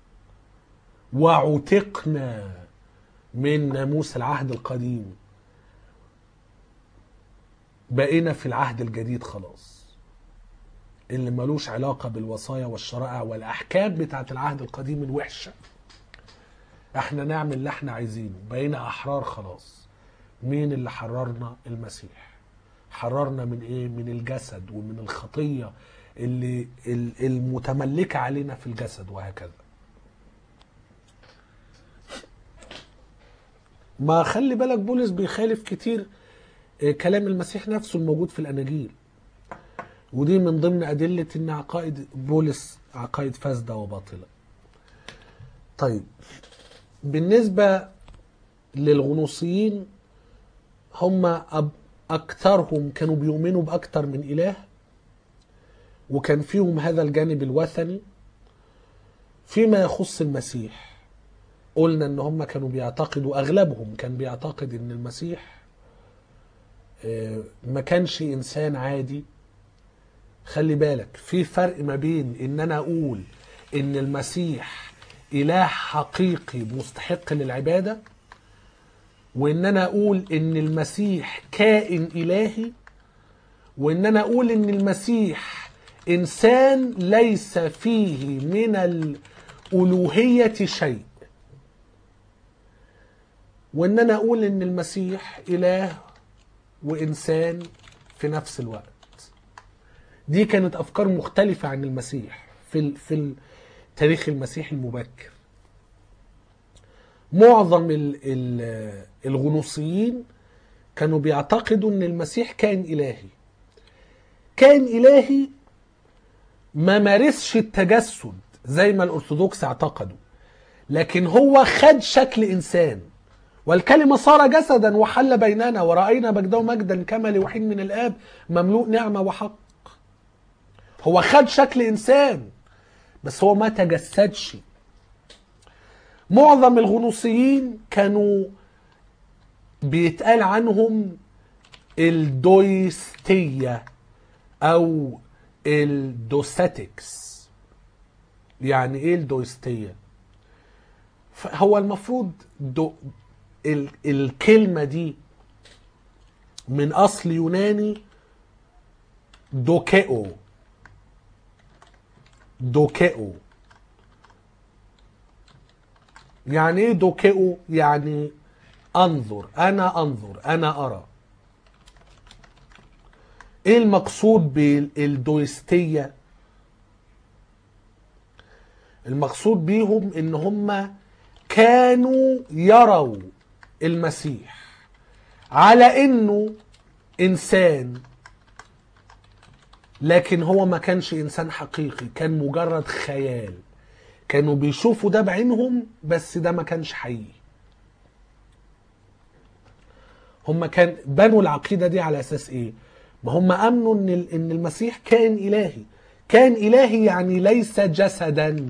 وعتقنا من ناموس العهد القديم بقينا في العهد الجديد خلاص اللي ملوش علاقة بالوصايا والشرائع والأحكام بتاعت العهد القديم الوحشة احنا نعمل اللي احنا عايزينه بقينا أحرار خلاص مين اللي حررنا المسيح حررنا من ايه من الجسد ومن الخطية اللي ال- المتملكة علينا في الجسد وهكذا ما خلي بالك بولس بيخالف كتير آه، كلام المسيح نفسه الموجود في الاناجيل ودي من ضمن ادله ان عقائد بولس عقائد فاسده وباطله طيب بالنسبه للغنوصيين هم أب- اكثرهم كانوا بيؤمنوا باكثر من اله وكان فيهم هذا الجانب الوثني فيما يخص المسيح قلنا ان هم كانوا بيعتقدوا اغلبهم كان بيعتقد ان المسيح آه، ما كانش انسان عادي خلي بالك في فرق ما بين ان انا اقول ان المسيح اله حقيقي مستحق للعباده وان انا اقول ان المسيح كائن الهي وان انا اقول ان المسيح انسان ليس فيه من الالوهيه شيء وان انا اقول ان المسيح اله وانسان في نفس الوقت دي كانت افكار مختلفه عن المسيح في ال- في التاريخ المسيحي المبكر معظم ال- ال- الغنوصيين كانوا بيعتقدوا ان المسيح كائن الهي كائن الهي ما مارسش التجسد زي ما الارثوذكس اعتقدوا لكن هو خد شكل انسان والكلمة صار جسدا وحل بيننا ورأينا مجده مجدا كما لوحيد من الآب مملوء نعمة وحق هو خد شكل إنسان بس هو ما تجسدش معظم الغنوصيين كانوا بيتقال عنهم الدويستية أو الدوستاتكس يعني ايه الدويستية هو المفروض دو ال الكلمة دي من أصل يوناني دوكيو دوكيو يعني ايه دوكيو يعني انظر انا انظر انا ارى ايه المقصود بالدويستية المقصود بيهم ان هم كانوا يروا المسيح على انه انسان لكن هو ما كانش انسان حقيقي كان مجرد خيال كانوا بيشوفوا ده بعينهم بس ده ما كانش حقيقي هم كان بنوا العقيدة دي على اساس ايه ما هم امنوا ان ال- ان المسيح كائن الهي كائن الهي يعني ليس جسدا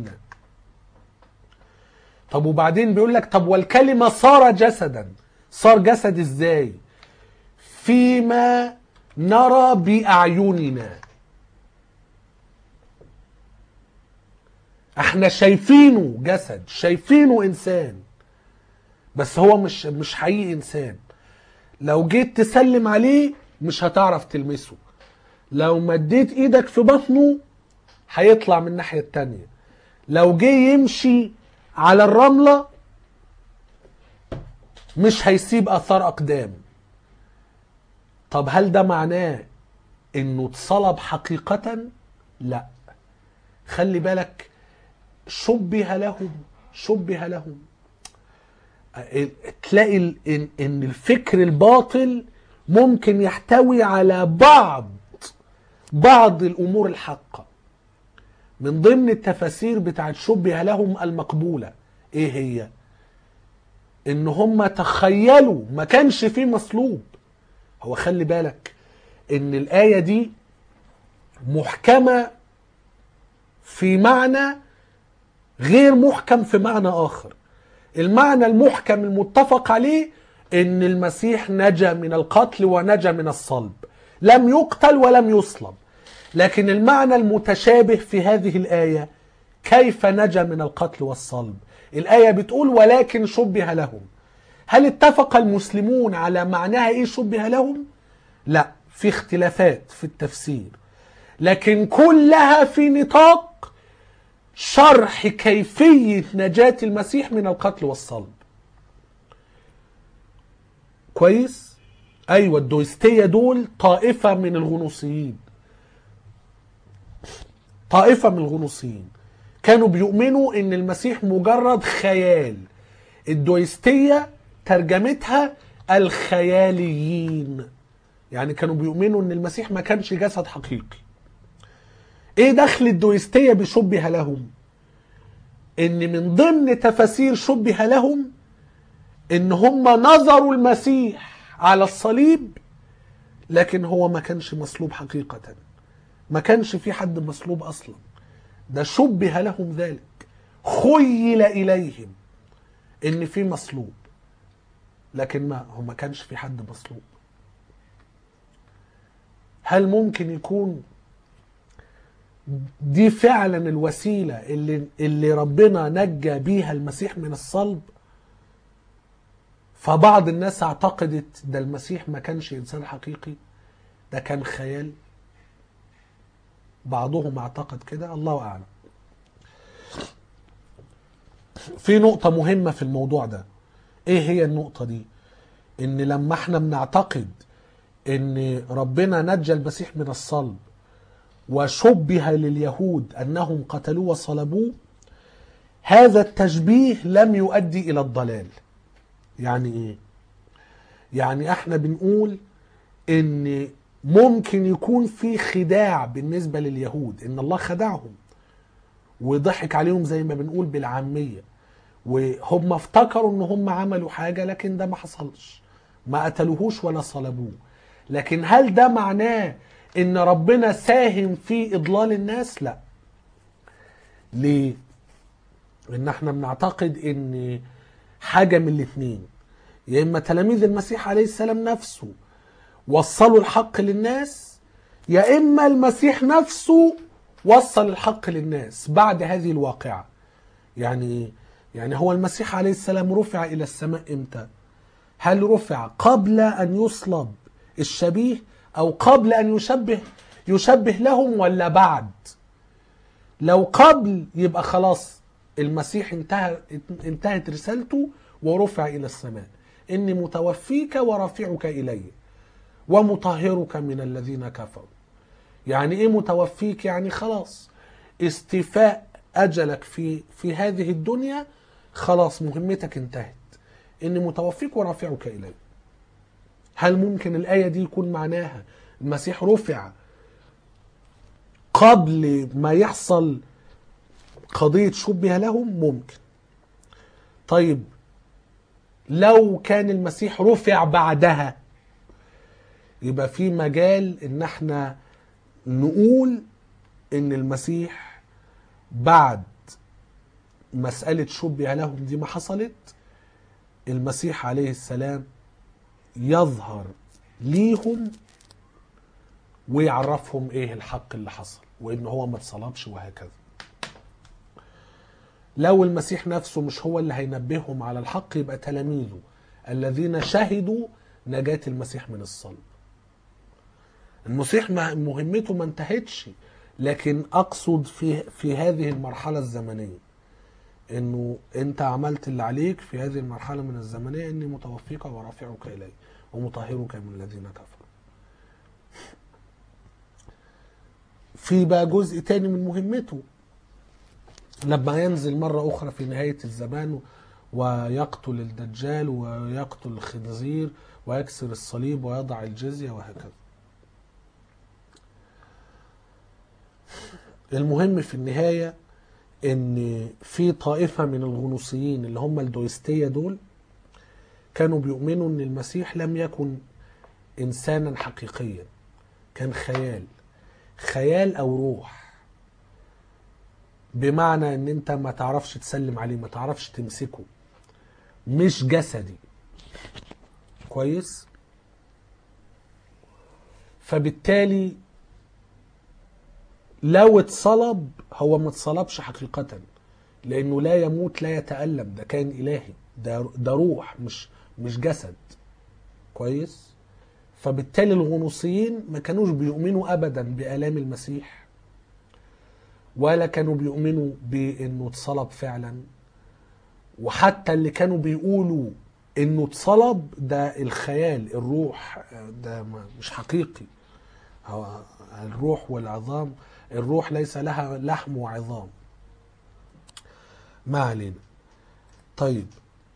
طب وبعدين بيقول لك طب والكلمة صار جسدا صار جسد ازاي فيما نرى بأعيننا احنا شايفينه جسد شايفينه انسان بس هو مش مش حقيقي انسان لو جيت تسلم عليه مش هتعرف تلمسه لو مديت ايدك في بطنه هيطلع من الناحية التانية لو جه يمشي على الرملة مش هيسيب اثار اقدام طب هل ده معناه انه اتصلب حقيقة لا خلي بالك شبه لهم شبه لهم تلاقي ال- ان إن الفكر الباطل ممكن يحتوي على بعض بعض الامور الحقه من ضمن التفاسير بتاعت شبه لهم المقبوله ايه هي ان هم تخيلوا ما كانش فيه مصلوب هو خلي بالك ان الايه دي محكمه في معنى غير محكم في معنى اخر المعنى المحكم المتفق عليه ان المسيح نجا من القتل ونجا من الصلب لم يقتل ولم يصلب لكن المعنى المتشابه في هذه الايه كيف نجا من القتل والصلب الايه بتقول ولكن شبه لهم هل اتفق المسلمون على معناها ايه شبه لهم لا في اختلافات في التفسير لكن كلها في نطاق شرح كيفية نجاة المسيح من القتل والصلب كويس ايوه الدويستية دول طائفة من الغنوصيين طائفة من الغنوصيين كانوا بيؤمنوا ان المسيح مجرد خيال الدويستية ترجمتها الخياليين يعني كانوا بيؤمنوا ان المسيح ما كانش جسد حقيقي ايه دخل الدويستية بشبه لهم ان من ضمن تفاسير شبه لهم ان هم نظروا المسيح على الصليب لكن هو ما كانش مصلوب حقيقة ما كانش في حد مصلوب اصلا ده شبه لهم ذلك خيل اليهم ان في مصلوب لكن ما هو ما كانش في حد مصلوب هل ممكن يكون دي فعلا الوسيلة اللي, اللي ربنا نجى بيها المسيح من الصلب فبعض الناس اعتقدت ده المسيح ما كانش انسان حقيقي ده كان خيال بعضهم اعتقد كده الله اعلم في نقطة مهمة في الموضوع ده ايه هي النقطة دي ان لما احنا بنعتقد ان ربنا نجى المسيح من الصلب وشبه لليهود انهم قتلوه وصلبوه هذا التشبيه لم يؤدي الى الضلال يعني ايه يعني احنا بنقول ان ممكن يكون في خداع بالنسبة لليهود ان الله خدعهم وضحك عليهم زي ما بنقول بالعامية وهم افتكروا ان هم عملوا حاجة لكن ده ما حصلش ما قتلوهوش ولا صلبوه لكن هل ده معناه ان ربنا ساهم في اضلال الناس لا ليه ان احنا بنعتقد ان حاجة من الاتنين يا اما تلاميذ المسيح عليه السلام نفسه وصلوا الحق للناس يا اما المسيح نفسه وصل الحق للناس بعد هذه الواقعة يعني ايه يعني هو المسيح عليه السلام رفع الى السماء امتى هل رفع قبل ان يصلب الشبيه او قبل ان يشبه يشبه لهم ولا بعد لو قبل يبقى خلاص المسيح انتهى انتهت رسالته ورفع الى السماء اني متوفيك ورافعك الي ومطهرك من الذين كفروا يعني ايه متوفيك يعني خلاص استيفاء اجلك في في هذه الدنيا خلاص مهمتك انتهت اني متوفيك ورافعك الي هل ممكن الايه دي يكون معناها المسيح رفع قبل ما يحصل قضيه شبه لهم ممكن طيب لو كان المسيح رفع بعدها يبقى في مجال ان احنا نقول ان المسيح بعد مسألة شبه لهم دي ما حصلت المسيح عليه السلام يظهر ليهم ويعرفهم ايه الحق اللي حصل وان هو ما اتصلبش وهكذا لو المسيح نفسه مش هو اللي هينبههم على الحق يبقى تلاميذه الذين شهدوا نجاة المسيح من الصلب المسيح مهمته ما انتهتش لكن اقصد في في هذه المرحله الزمنيه انه انت عملت اللي عليك في هذه المرحله من الزمنيه اني متوفيك ورافعك الي ومطهرك من الذين كفروا في بقى جزء تاني من مهمته لما ينزل مرة أخرى في نهاية الزمان ويقتل الدجال ويقتل الخنزير ويكسر الصليب ويضع الجزية وهكذا المهم في النهاية ان في طائفة من الغنوصيين اللي هم الدويستية دول كانوا بيؤمنوا ان المسيح لم يكن انسانا حقيقيا كان خيال خيال او روح بمعنى ان انت ما تعرفش تسلم عليه ما تعرفش تمسكه مش جسدي كويس فبالتالي لو اتصلب هو ما اتصلبش حقيقة لأنه لا يموت لا يتألم ده كان إلهي ده, ده روح مش مش جسد كويس فبالتالي الغنوصيين ما كانوش بيؤمنوا أبدا بآلام المسيح ولا كانوا بيؤمنوا بأنه اتصلب فعلا وحتى اللي كانوا بيقولوا انه اتصلب ده الخيال الروح ده مش حقيقي هو الروح والعظام الروح ليس لها لحم وعظام ما علينا طيب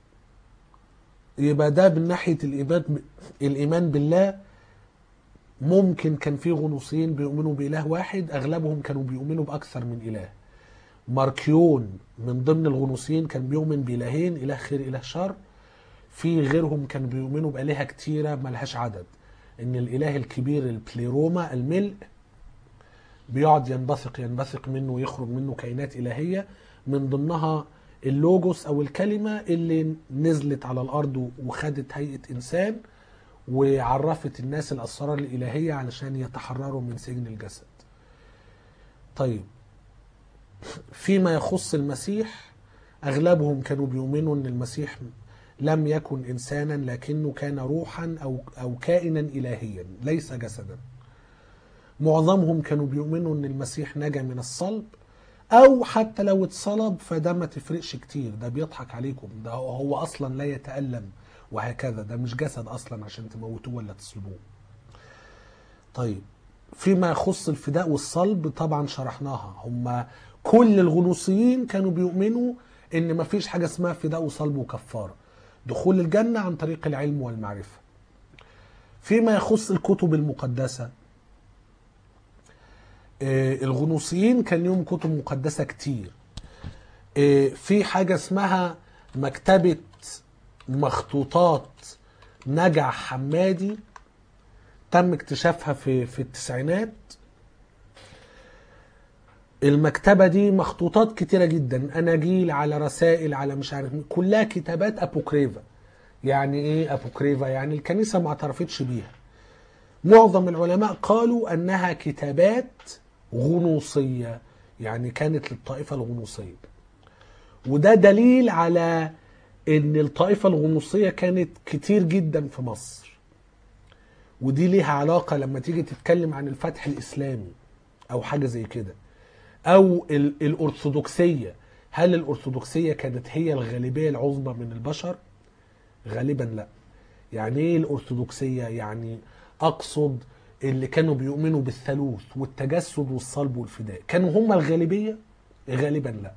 يبقى ده من ناحية الإيمان الإيمان بالله ممكن كان في غنوصيين بيؤمنوا بإله واحد أغلبهم كانوا بيؤمنوا بأكثر من إله ماركيون من ضمن الغنوصيين كان بيؤمن بإلهين إله خير إله شر في غيرهم كانوا بيؤمنوا بآلهة كتيرة ملهاش عدد إن الإله الكبير البليروما الملء بيقعد ينبثق ينبثق منه ويخرج منه كائنات إلهية من ضمنها اللوجوس أو الكلمة اللي نزلت على الأرض وخدت هيئة إنسان وعرفت الناس الأسرار الإلهية علشان يتحرروا من سجن الجسد طيب فيما يخص المسيح أغلبهم كانوا بيؤمنوا أن المسيح لم يكن إنسانا لكنه كان روحا أو, أو كائنا إلهيا ليس جسدا معظمهم كانوا بيؤمنوا ان المسيح نجا من الصلب او حتى لو اتصلب فده ما تفرقش كتير ده بيضحك عليكم ده هو هو اصلا لا يتألم وهكذا ده مش جسد اصلا عشان تموتوه ولا تصلبوه طيب فيما يخص الفداء والصلب طبعا شرحناها هم كل الغنوصيين كانوا بيؤمنوا ان مفيش حاجه اسمها فداء وصلب وكفاره دخول الجنه عن طريق العلم والمعرفه فيما يخص الكتب المقدسه آه، الغنوصيين كان لهم كتب مقدسه كتير آه، في حاجه اسمها مكتبه مخطوطات نجع حمادي تم اكتشافها في في التسعينات المكتبة دي مخطوطات كتيرة جدا أناجيل على رسائل على مش عارف مين، كلها كتابات أبوكريفا يعني إيه أبوكريفا يعني الكنيسة ما اعترفتش بيها معظم العلماء قالوا أنها كتابات غنوصية يعني كانت للطائفة الغنوصية وده دليل على ان الطائفة الغنوصية كانت كتير جدا في مصر ودي ليها علاقة لما تيجي تتكلم عن الفتح الإسلامي أو حاجة زي كده أو ال- الأرثوذكسية هل الأرثوذكسية كانت هي الغالبية العظمى من البشر؟ غالبا لا يعني ايه الأرثوذكسية؟ يعني أقصد اللي كانوا بيؤمنوا بالثالوث والتجسد والصلب والفداء كانوا هم الغالبية؟ غالبا لا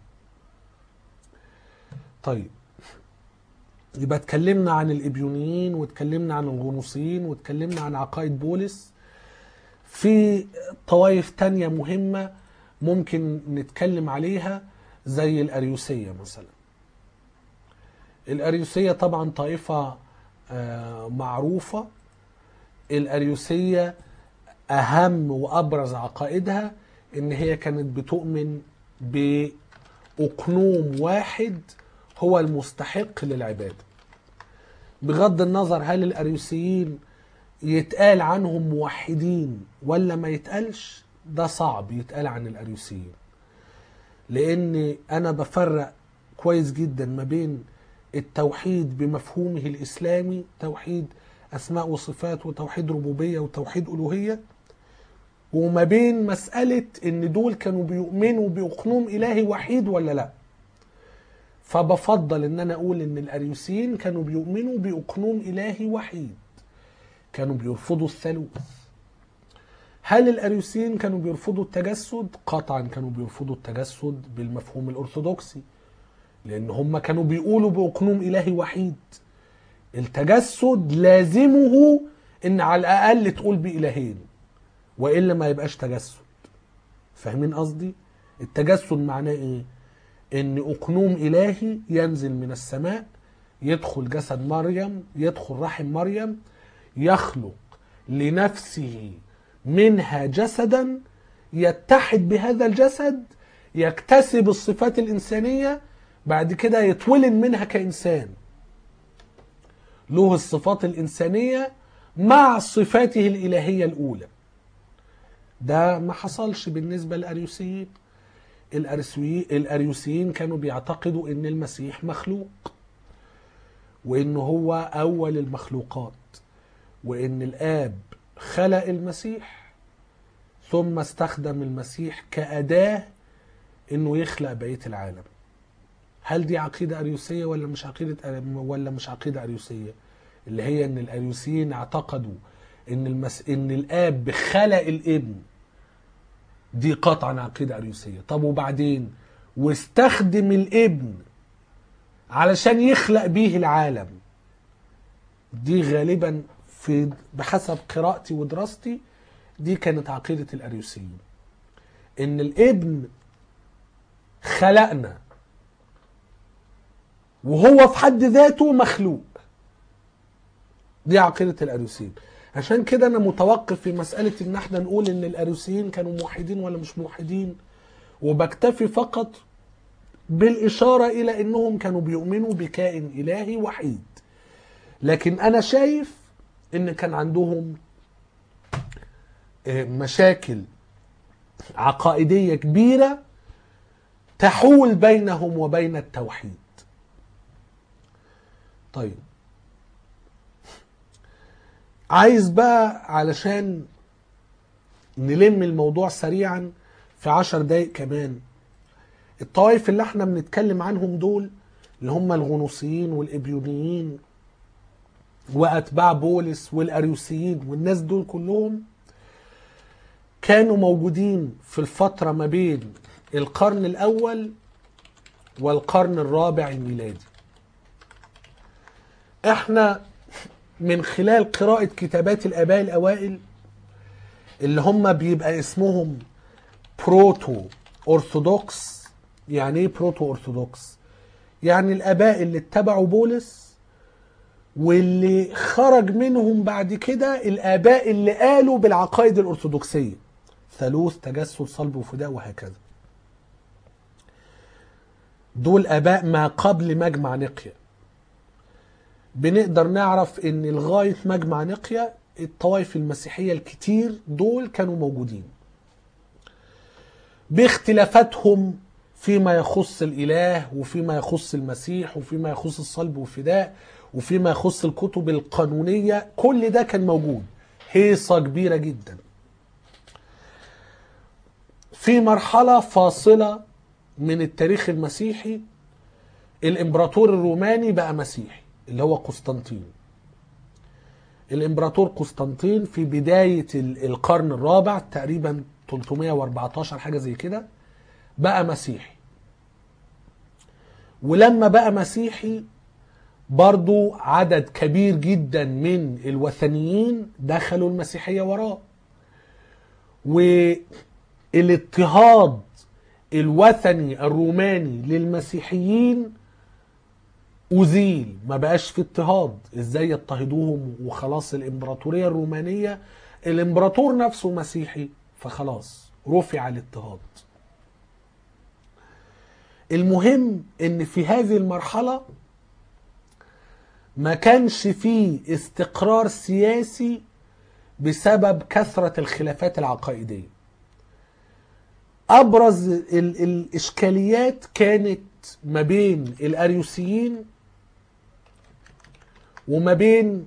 طيب يبقى اتكلمنا عن الإبيونيين واتكلمنا عن الغنوصيين واتكلمنا عن عقائد بولس في طوائف تانية مهمة ممكن نتكلم عليها زي الأريوسية مثلا الأريوسية طبعا طائفة آه، معروفة الأريوسية أهم وأبرز عقائدها إن هي كانت بتؤمن بأقنوم واحد هو المستحق للعبادة بغض النظر هل الأريوسيين يتقال عنهم موحدين ولا ما يتقالش ده صعب يتقال عن الأريوسيين لأن أنا بفرق كويس جدا ما بين التوحيد بمفهومه الإسلامي توحيد أسماء وصفات وتوحيد ربوبية وتوحيد ألوهية وما بين مسألة إن دول كانوا بيؤمنوا بأقنوم إلهي وحيد ولا لأ فبفضل ان انا اقول ان الاريوسيين كانوا بيؤمنوا باقنوم الهي وحيد كانوا بيرفضوا الثالوث هل الاريوسيين كانوا بيرفضوا التجسد قطعا كانوا بيرفضوا التجسد بالمفهوم الارثوذكسي لان هم كانوا بيقولوا باقنوم الهي وحيد التجسد لازمه ان على الاقل تقول بالهين والا ما يبقاش تجسد فاهمين قصدي التجسد معناه ايه ان اقنوم الهي ينزل من السماء يدخل جسد مريم يدخل رحم مريم يخلق لنفسه منها جسدا يتحد بهذا الجسد يكتسب الصفات الانسانيه بعد كده يتولد منها كانسان له الصفات الانسانيه مع صفاته الالهيه الاولى ده ما حصلش بالنسبه للاريوسيين الأرسوي- الأريوسيين كانوا بيعتقدوا إن المسيح مخلوق وإن هو أول المخلوقات وإن الآب خلق المسيح ثم استخدم المسيح كأداة إنه يخلق بقية العالم هل دي عقيدة أريوسية ولا مش عقيدة ولا مش عقيدة أريوسية اللي هي إن الأريوسيين اعتقدوا إن المس... إن الآب خلق الابن دي قطعا عقيدة أريوسية طب وبعدين واستخدم الابن علشان يخلق بيه العالم دي غالبا في بحسب قراءتي ودراستي دي كانت عقيدة الأريوسيين إن الابن خلقنا وهو في حد ذاته مخلوق دي عقيدة الأريوسيين عشان كده أنا متوقف في مسألة إن احنا نقول إن الأريوسيين كانوا موحدين ولا مش موحدين وبكتفي فقط بالإشارة إلى إنهم كانوا بيؤمنوا بكائن إلهي وحيد لكن أنا شايف إن كان عندهم آه، مشاكل عقائدية كبيرة تحول بينهم وبين التوحيد طيب عايز بقى علشان نلم الموضوع سريعا في عشر دقايق كمان الطوائف اللي احنا بنتكلم عنهم دول اللي هم الغنوصيين والإبيونيين وأتباع بولس والأريوسيين والناس دول كلهم كانوا موجودين في الفترة ما بين القرن الأول والقرن الرابع الميلادي احنا من خلال قراءة كتابات الآباء الأوائل اللي هم بيبقى اسمهم بروتو أرثوذكس يعني ايه بروتو أرثوذكس؟ يعني الآباء اللي اتبعوا بولس واللي خرج منهم بعد كده الآباء اللي قالوا بالعقائد الأرثوذكسية ثالوث تجسد صلب وفداء وهكذا دول آباء ما قبل مجمع نقيا بنقدر نعرف ان لغاية مجمع نقيا الطوائف المسيحية الكتير دول كانوا موجودين باختلافاتهم فيما يخص الإله وفيما يخص المسيح وفيما يخص الصلب والفداء وفيما يخص الكتب القانونية كل ده كان موجود هيصة كبيرة جدا في مرحلة فاصلة من التاريخ المسيحي الامبراطور الروماني بقى مسيحي اللي هو قسطنطين الامبراطور قسطنطين في بداية ال- القرن الرابع تقريبا 314 حاجة زي كده بقى مسيحي ولما بقى مسيحي برضو عدد كبير جدا من الوثنيين دخلوا المسيحية وراه والاضطهاد الوثني الروماني للمسيحيين أزيل ما بقاش في اضطهاد ازاي يضطهدوهم وخلاص الامبراطورية الرومانية الامبراطور نفسه مسيحي فخلاص رفع الاضطهاد المهم ان في هذه المرحلة ما كانش فيه استقرار سياسي بسبب كثرة الخلافات العقائدية ابرز ال- الاشكاليات كانت ما بين الاريوسيين وما بين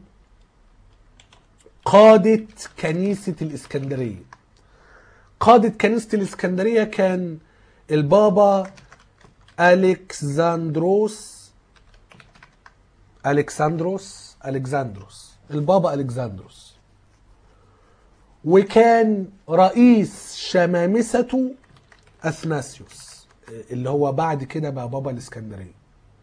قادة كنيسة الإسكندرية قادة كنيسة الإسكندرية كان البابا ألكساندروس ألكساندروس ألكساندروس البابا ألكساندروس وكان رئيس شمامسته أثناسيوس اللي هو بعد كده بقى بابا الإسكندرية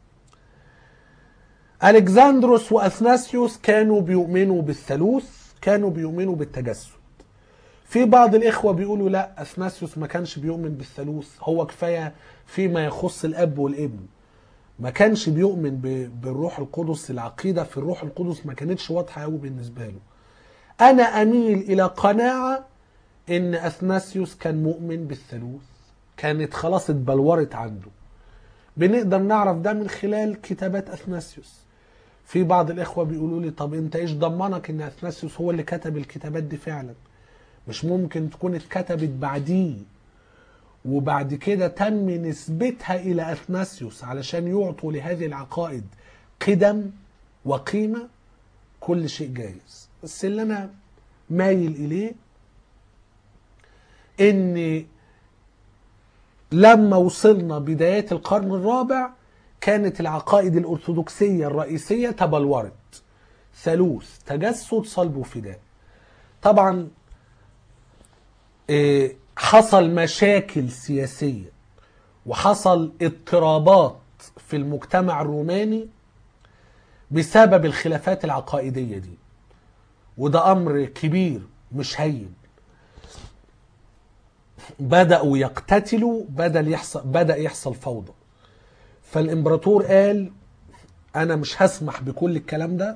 ألكساندروس وأثناسيوس كانوا بيؤمنوا بالثالوث كانوا بيؤمنوا بالتجسد في بعض الإخوة بيقولوا لا أثناسيوس ما كانش بيؤمن بالثالوث هو كفاية فيما يخص الأب والابن ما كانش بيؤمن ب- بالروح القدس العقيدة في الروح القدس ما كانتش واضحة قوي بالنسبة له أنا أميل إلى قناعة إن أثناسيوس كان مؤمن بالثالوث كانت خلاص اتبلورت عنده بنقدر نعرف ده من خلال كتابات أثناسيوس في بعض الإخوة بيقولوا لي طب أنت إيش ضمنك إن أثناسيوس هو اللي كتب الكتابات دي فعلا مش ممكن تكون اتكتبت بعديه وبعد كده تم نسبتها إلى أثناسيوس علشان يعطوا لهذه العقائد قدم وقيمة كل شيء جايز بس اللي أنا مايل إليه إن لما وصلنا بدايات القرن الرابع كانت العقائد الأرثوذكسية الرئيسية تبلورت ثالوث تجسد صلب وفداء طبعا إيه، حصل مشاكل سياسية وحصل اضطرابات في المجتمع الروماني بسبب الخلافات العقائدية دي وده أمر كبير مش هين بدأوا يقتتلوا بدل يحصل بدأ يحصل فوضى فالإمبراطور قال أنا مش هسمح بكل الكلام ده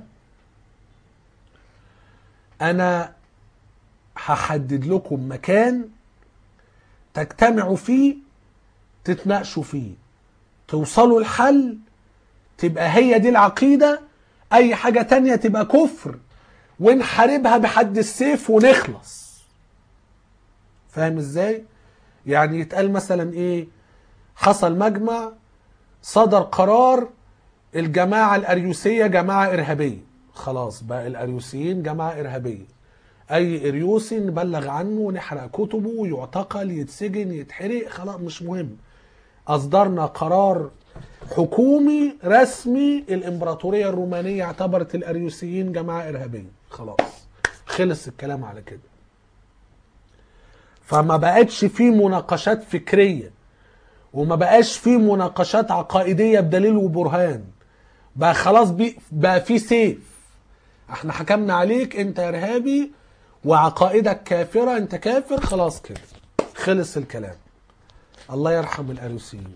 أنا هحدد لكم مكان تجتمعوا فيه تتناقشوا فيه توصلوا الحل تبقى هي دي العقيدة أي حاجة تانية تبقى كفر ونحاربها بحد السيف ونخلص فاهم ازاي؟ يعني يتقال مثلا ايه حصل مجمع صدر قرار الجماعة الأريوسية جماعة إرهابية خلاص بقى الأريوسيين جماعة إرهابية اي اريوسي نبلغ عنه نحرق كتبه يعتقل يتسجن يتحرق خلاص مش مهم اصدرنا قرار حكومي رسمي الامبراطوريه الرومانيه اعتبرت الاريوسيين جماعه ارهابيه خلاص خلص الكلام على كده فما بقتش في مناقشات فكريه وما بقاش في مناقشات عقائديه بدليل وبرهان بقى خلاص بي بقى في سيف احنا حكمنا عليك انت ارهابي وعقائدك كافره انت كافر خلاص كده خلص الكلام الله يرحم الاريوسيين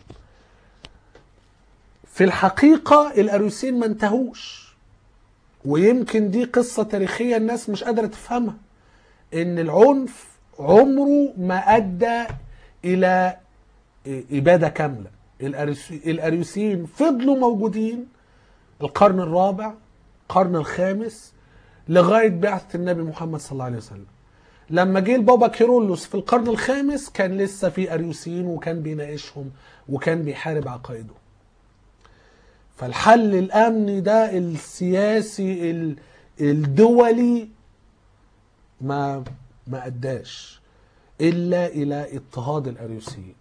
في الحقيقه الاريوسيين ما انتهوش ويمكن دي قصه تاريخيه الناس مش قادره تفهمها ان العنف عمره ما ادى الى اباده كامله الأريوسي- الاريوسيين فضلوا موجودين القرن الرابع القرن الخامس لغايه بعثه النبي محمد صلى الله عليه وسلم لما جه البابا كيرلس في القرن الخامس كان لسه في اريوسيين وكان بيناقشهم وكان بيحارب عقائدهم فالحل الامني ده السياسي ال- الدولي ما ما اداش الا الى اضطهاد الاريوسيين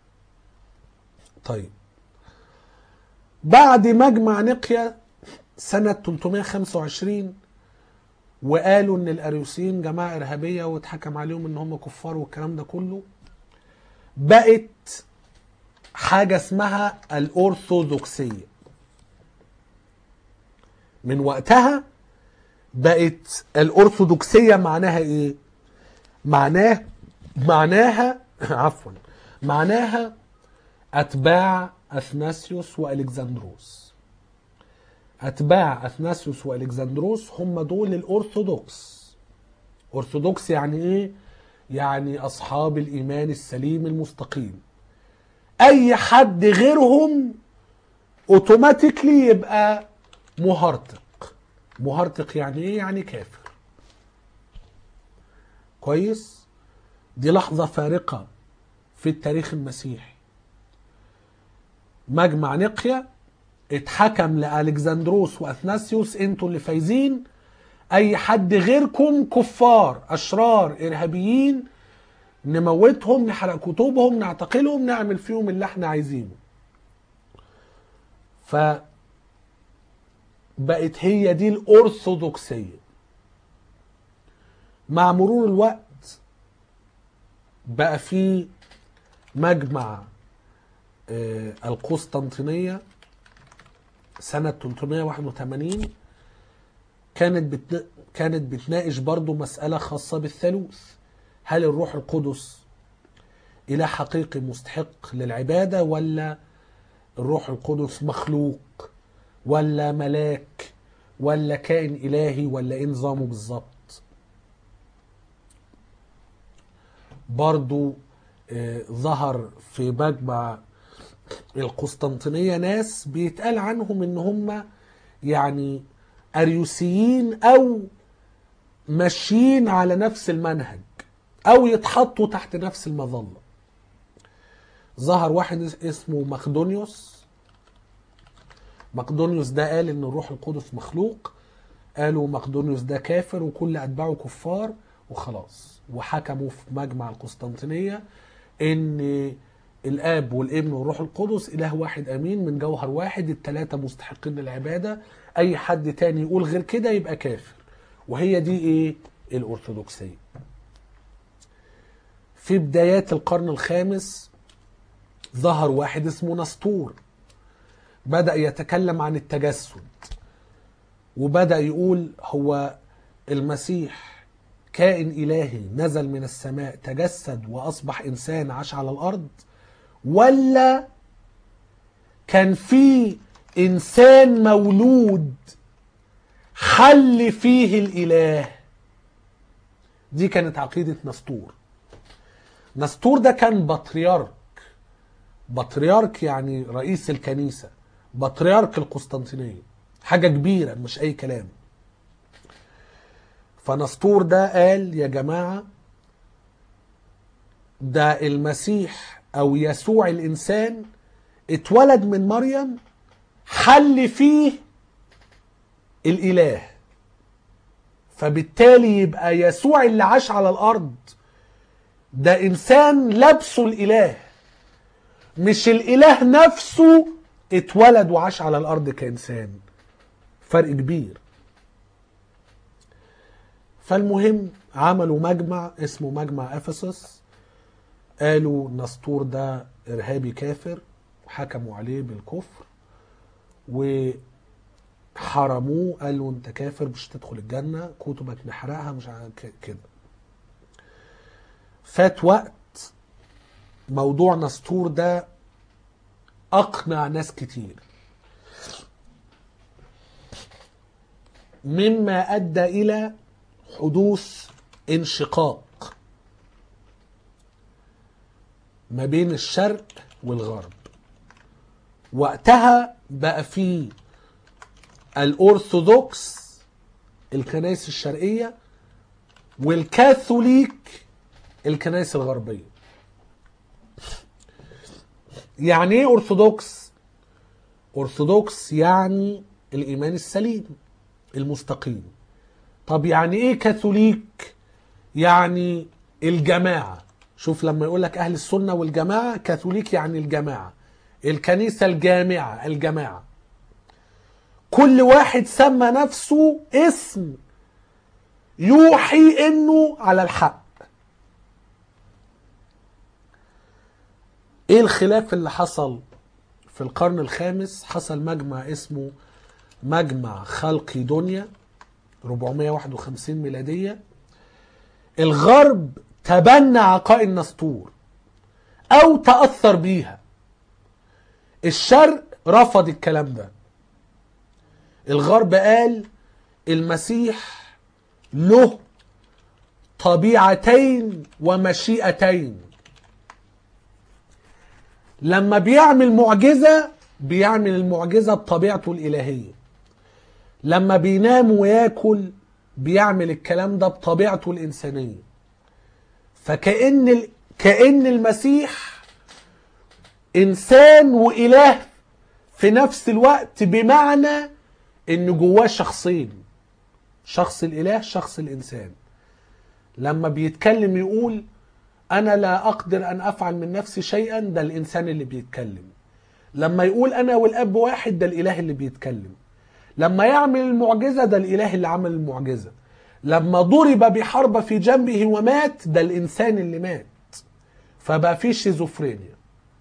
طيب بعد مجمع نقيا سنة 325 وقالوا ان الاريوسيين جماعة ارهابية واتحكم عليهم ان هم كفار والكلام ده كله بقت حاجة اسمها الارثوذكسية من وقتها بقت الارثوذكسية معناها ايه معناه معناها عفوا معناها اتباع اثناسيوس والكسندروس اتباع اثناسيوس والكسندروس هم دول الارثوذكس ارثوذكس يعني ايه يعني اصحاب الايمان السليم المستقيم اي حد غيرهم اوتوماتيكلي يبقى مهرطق مهرطق يعني ايه يعني كافر كويس دي لحظة فارقة في التاريخ المسيحي مجمع نقيا اتحكم لألكسندروس وأثناسيوس انتوا اللي فايزين أي حد غيركم كفار أشرار إرهابيين نموتهم نحرق كتبهم نعتقلهم نعمل فيهم اللي احنا عايزينه ف بقت هي دي الأرثوذكسية مع مرور الوقت بقى في مجمع آه، القسطنطينية سنة 381 كانت بتنا... كانت بتناقش برضو مسألة خاصة بالثالوث هل الروح القدس إله حقيقي مستحق للعبادة ولا الروح القدس مخلوق ولا ملاك ولا كائن إلهي ولا إيه نظامه بالظبط برضو آه، ظهر في مجمع القسطنطينية ناس بيتقال عنهم ان هم يعني اريوسيين او ماشيين على نفس المنهج او يتحطوا تحت نفس المظلة ظهر واحد اسمه مقدونيوس مقدونيوس ده قال ان الروح القدس مخلوق قالوا مقدونيوس ده كافر وكل اتباعه كفار وخلاص وحكموا في مجمع القسطنطينية ان الاب والابن والروح القدس اله واحد امين من جوهر واحد الثلاثه مستحقين للعباده اي حد تاني يقول غير كده يبقى كافر وهي دي ايه الارثوذكسيه في بدايات القرن الخامس ظهر واحد اسمه نسطور بدا يتكلم عن التجسد وبدا يقول هو المسيح كائن الهي نزل من السماء تجسد واصبح انسان عاش على الارض ولا كان في انسان مولود حل فيه الاله دي كانت عقيده نسطور نسطور ده كان بطريرك بطريرك يعني رئيس الكنيسه بطريرك القسطنطينيه حاجه كبيره مش اي كلام فنسطور ده قال يا جماعه ده المسيح او يسوع الانسان اتولد من مريم حل فيه الاله فبالتالي يبقى يسوع اللي عاش على الارض ده انسان لبسه الاله مش الاله نفسه اتولد وعاش على الارض كانسان فرق كبير فالمهم عملوا مجمع اسمه مجمع افسس قالوا نسطور ده ارهابي كافر وحكموا عليه بالكفر وحرموه قالوا انت كافر مش تدخل الجنه كتبك نحرقها مش عارف ك- كده فات وقت موضوع نسطور ده اقنع ناس كتير مما ادى الى حدوث انشقاق ما بين الشرق والغرب وقتها بقى في الأرثوذكس الكنائس الشرقية والكاثوليك الكنائس الغربية يعني ايه أرثوذكس؟ أرثوذكس يعني الإيمان السليم المستقيم طب يعني ايه كاثوليك؟ يعني الجماعة شوف لما يقول لك أهل السنة والجماعة كاثوليك يعني الجماعة الكنيسة الجامعة الجماعة كل واحد سمى نفسه اسم يوحي انه على الحق ايه الخلاف اللي حصل في القرن الخامس حصل مجمع اسمه مجمع خلقي دنيا 451 ميلادية الغرب تبنى عقائد نسطور او تأثر بيها الشرق رفض الكلام ده الغرب قال المسيح له طبيعتين ومشيئتين لما بيعمل معجزة بيعمل المعجزة بطبيعته الإلهية لما بينام وياكل بيعمل الكلام ده بطبيعته الإنسانية فكأن ال... كأن المسيح إنسان وإله في نفس الوقت بمعنى إن جواه شخصين شخص الإله شخص الإنسان لما بيتكلم يقول أنا لا أقدر أن أفعل من نفسي شيئا ده الإنسان اللي بيتكلم لما يقول أنا والأب واحد ده الإله اللي بيتكلم لما يعمل المعجزة ده الإله اللي عمل المعجزة لما ضرب بحربة في جنبه ومات ده الإنسان اللي مات فبقى في شيزوفرينيا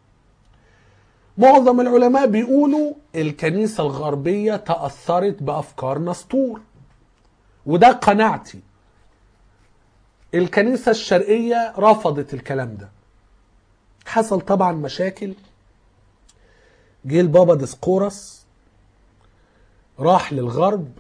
معظم العلماء بيقولوا الكنيسة الغربية تأثرت بأفكار نسطور وده قناعتي الكنيسة الشرقية رفضت الكلام ده حصل طبعا مشاكل جه البابا ديسقورس راح للغرب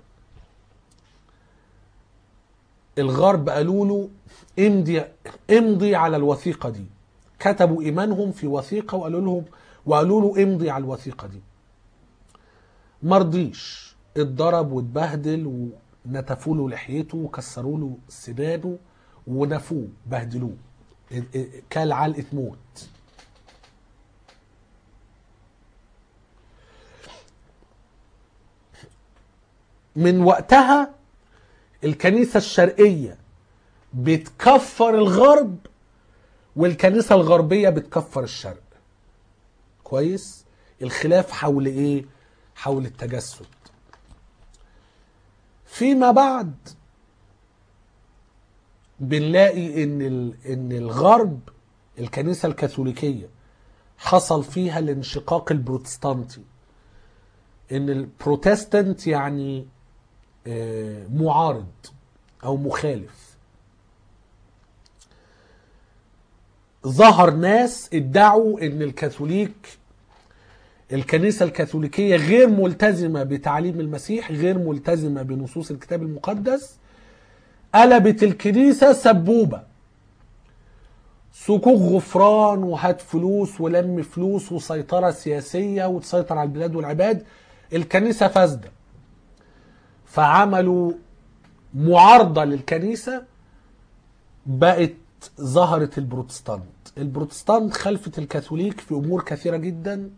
الغرب قالوا له امضي امضي على الوثيقة دي كتبوا ايمانهم في وثيقة وقالوا لهم وقالوا له امضي على الوثيقة دي مرضيش اتضرب واتبهدل ونتفوا له لحيته وكسروا له سنانه ونفوه بهدلوه كال علقة موت من وقتها الكنيسة الشرقية بتكفر الغرب والكنيسة الغربية بتكفر الشرق كويس الخلاف حول ايه حول التجسد فيما بعد بنلاقي ان ال- ان الغرب الكنيسه الكاثوليكيه حصل فيها الانشقاق البروتستانتي ان البروتستانت يعني آه، معارض او مخالف ظهر ناس ادعوا ان الكاثوليك الكنيسة الكاثوليكية غير ملتزمة بتعليم المسيح غير ملتزمة بنصوص الكتاب المقدس قلبت الكنيسة سبوبة صكوك غفران وهات فلوس ولم فلوس وسيطرة سياسية وتسيطر على البلاد والعباد الكنيسة فاسدة فعملوا معارضة للكنيسة بقت ظهرت البروتستانت البروتستانت خلفت الكاثوليك في أمور كثيرة جدا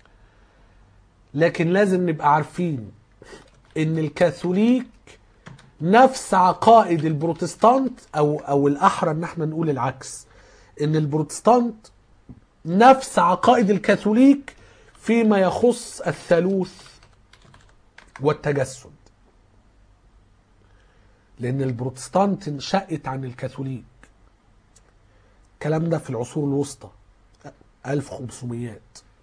لكن لازم نبقى عارفين ان الكاثوليك نفس عقائد البروتستانت او او الاحرى ان احنا نقول العكس ان البروتستانت نفس عقائد الكاثوليك فيما يخص الثالوث والتجسد لان البروتستانت انشأت عن الكاثوليك الكلام ده في العصور الوسطى 1500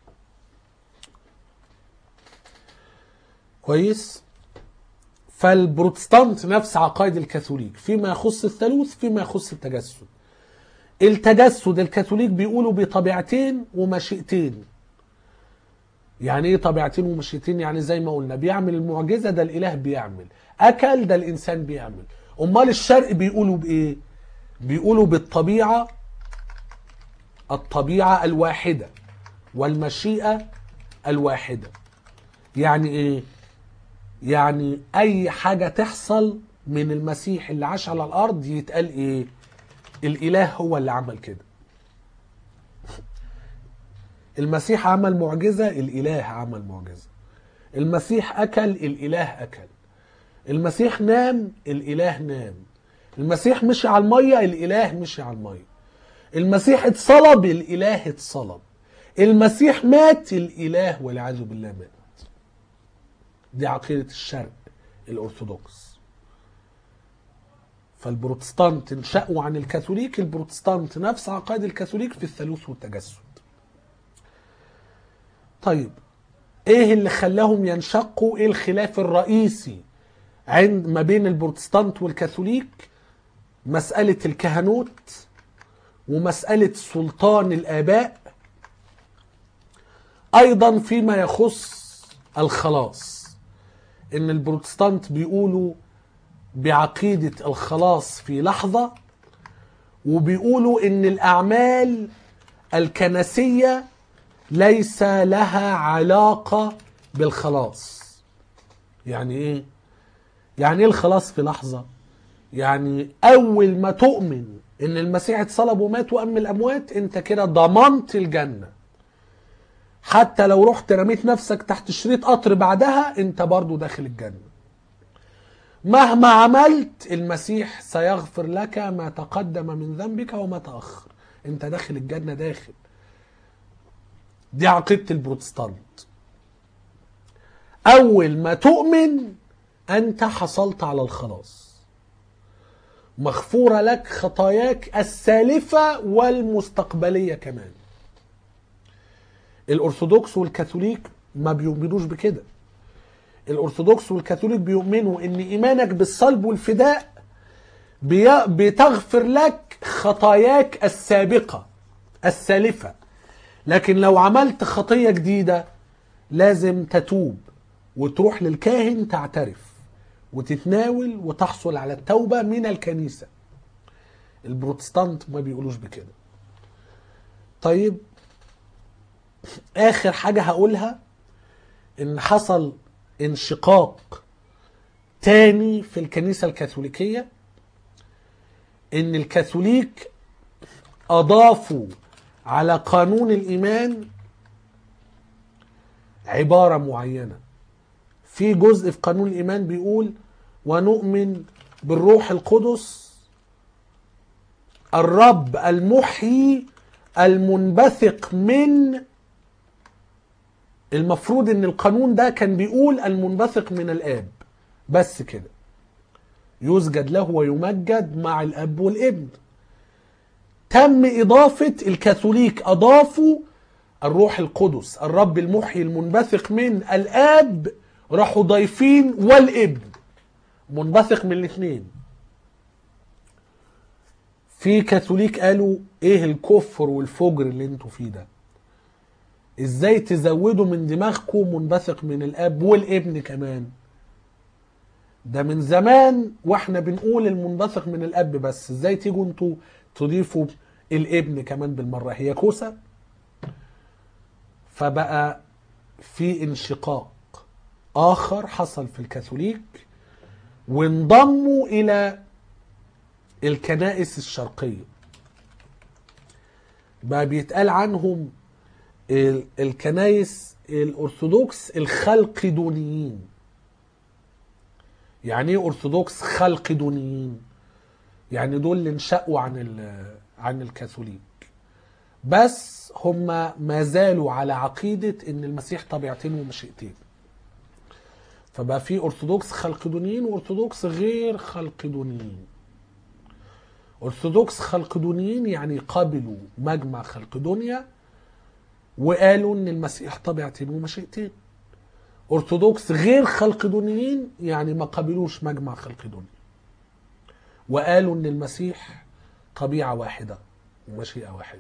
كويس فالبروتستانت نفس عقائد الكاثوليك فيما يخص الثالوث فيما يخص التجسد التجسد الكاثوليك بيقولوا بطبيعتين ومشيئتين يعني ايه طبيعتين ومشيئتين يعني زي ما قلنا بيعمل المعجزه ده الاله بيعمل اكل ده الانسان بيعمل امال الشرق بيقولوا بايه بيقولوا بالطبيعه الطبيعه الواحده والمشيئه الواحده يعني ايه يعني اي حاجه تحصل من المسيح اللي عاش على الارض يتقال ايه الاله هو اللي عمل كده المسيح عمل معجزه الاله عمل معجزه المسيح اكل الاله اكل المسيح نام الاله نام المسيح مشي على الميه الاله مشي على الميه المسيح اتصلب الاله اتصلب المسيح مات الاله والعياذ بالله مات دي عقيده الشرق الارثوذكس فالبروتستانت انشأوا عن الكاثوليك البروتستانت نفس عقائد الكاثوليك في الثالوث والتجسد طيب ايه اللي خلاهم ينشقوا ايه الخلاف الرئيسي عند ما بين البروتستانت والكاثوليك مسألة الكهنوت ومسألة سلطان الآباء أيضا فيما يخص الخلاص إن البروتستانت بيقولوا بعقيدة الخلاص في لحظة وبيقولوا إن الأعمال الكنسية ليس لها علاقة بالخلاص يعني إيه؟ يعني إيه الخلاص في لحظة؟ يعني أول ما تؤمن إن المسيح اتصلب ومات وأم الأموات أنت كده ضمنت الجنة حتى لو رحت رميت نفسك تحت شريط قطر بعدها أنت برضو داخل الجنة مهما عملت المسيح سيغفر لك ما تقدم من ذنبك وما تأخر انت داخل الجنة داخل دي عقيدة البروتستانت أول ما تؤمن أنت حصلت على الخلاص مغفورة لك خطاياك السالفة والمستقبلية كمان الأرثوذكس والكاثوليك ما بيؤمنوش بكده الأرثوذكس والكاثوليك بيؤمنوا إن إيمانك بالصلب والفداء بي- بتغفر لك خطاياك السابقة السالفة لكن لو عملت خطية جديدة لازم تتوب وتروح للكاهن تعترف وتتناول وتحصل على التوبة من الكنيسة البروتستانت ما بيقولوش بكده طيب آخر حاجة هقولها إن حصل انشقاق تاني في الكنيسة الكاثوليكية إن الكاثوليك أضافوا على قانون الإيمان عبارة معينة في جزء في قانون الإيمان بيقول ونؤمن بالروح القدس الرب المحيي المنبثق من المفروض ان القانون ده كان بيقول المنبثق من الاب بس كده يسجد له ويمجد مع الاب والابن تم اضافه الكاثوليك اضافوا الروح القدس الرب المحيي المنبثق من الاب راحوا ضايفين والابن منبثق من الاثنين في كاثوليك قالوا ايه الكفر والفجر اللي انتوا فيه ده ازاي تزودوا من دماغكم منبثق من الاب والابن كمان ده من زمان واحنا بنقول المنبثق من الاب بس ازاي تيجوا انتوا تضيفوا الابن كمان بالمره هي كوسه فبقى في انشقاق اخر حصل في الكاثوليك وانضموا الى الكنائس الشرقيه بقى بيتقال عنهم ال- الكنايس الأرثوذكس الخلقدونيين يعني ايه ارثوذكس خلقدونيين يعني دول اللي انشأوا عن ال- عن الكاثوليك بس هم ما زالوا على عقيدة ان المسيح طبيعتين ومشيئتين فبقى في ارثوذكس خلقدونيين وارثوذكس غير خلقدونيين ارثوذكس خلقدونيين يعني قبلوا مجمع خلقدونيا وقالوا ان المسيح طبيعتين ومشيئتين ارثوذكس غير خلقدونيين يعني ما قبلوش مجمع خلقدونيا وقالوا ان المسيح طبيعه واحده ومشيئه واحده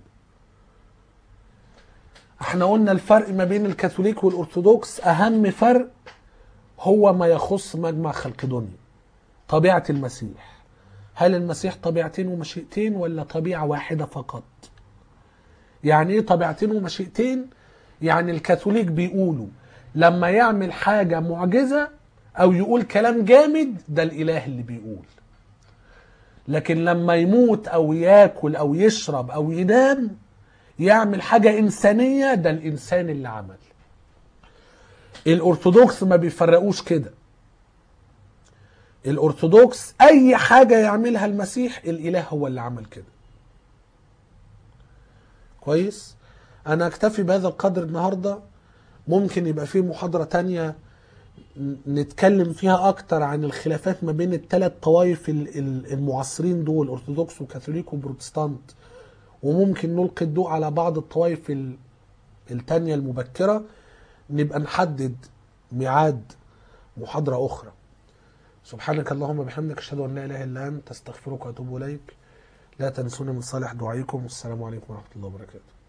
احنا قلنا الفرق ما بين الكاثوليك والارثوذكس اهم فرق هو ما يخص مجمع خلقدونيا طبيعه المسيح هل المسيح طبيعتين ومشيئتين ولا طبيعه واحده فقط يعني ايه طبيعتين ومشيئتين يعني الكاثوليك بيقولوا لما يعمل حاجه معجزه او يقول كلام جامد ده الاله اللي بيقول لكن لما يموت او ياكل او يشرب او ينام يعمل حاجة إنسانية ده الإنسان اللي عمل الأرثوذكس ما بيفرقوش كده الأرثوذكس أي حاجة يعملها المسيح الإله هو اللي عمل كده كويس أنا أكتفي بهذا القدر النهاردة ممكن يبقى فيه محاضرة تانية نتكلم فيها اكتر عن الخلافات ما بين الثلاث طوائف ال- ال- المعاصرين دول ارثوذكس وكاثوليك وبروتستانت وممكن نلقي الضوء على بعض الطوائف ال- التانية المبكرة نبقى نحدد ميعاد محاضرة أخرى سبحانك اللهم وبحمدك أشهد أن لا إله إلا أنت أستغفرك وأتوب إليك لا تنسونا من صالح دعائكم والسلام عليكم ورحمة الله وبركاته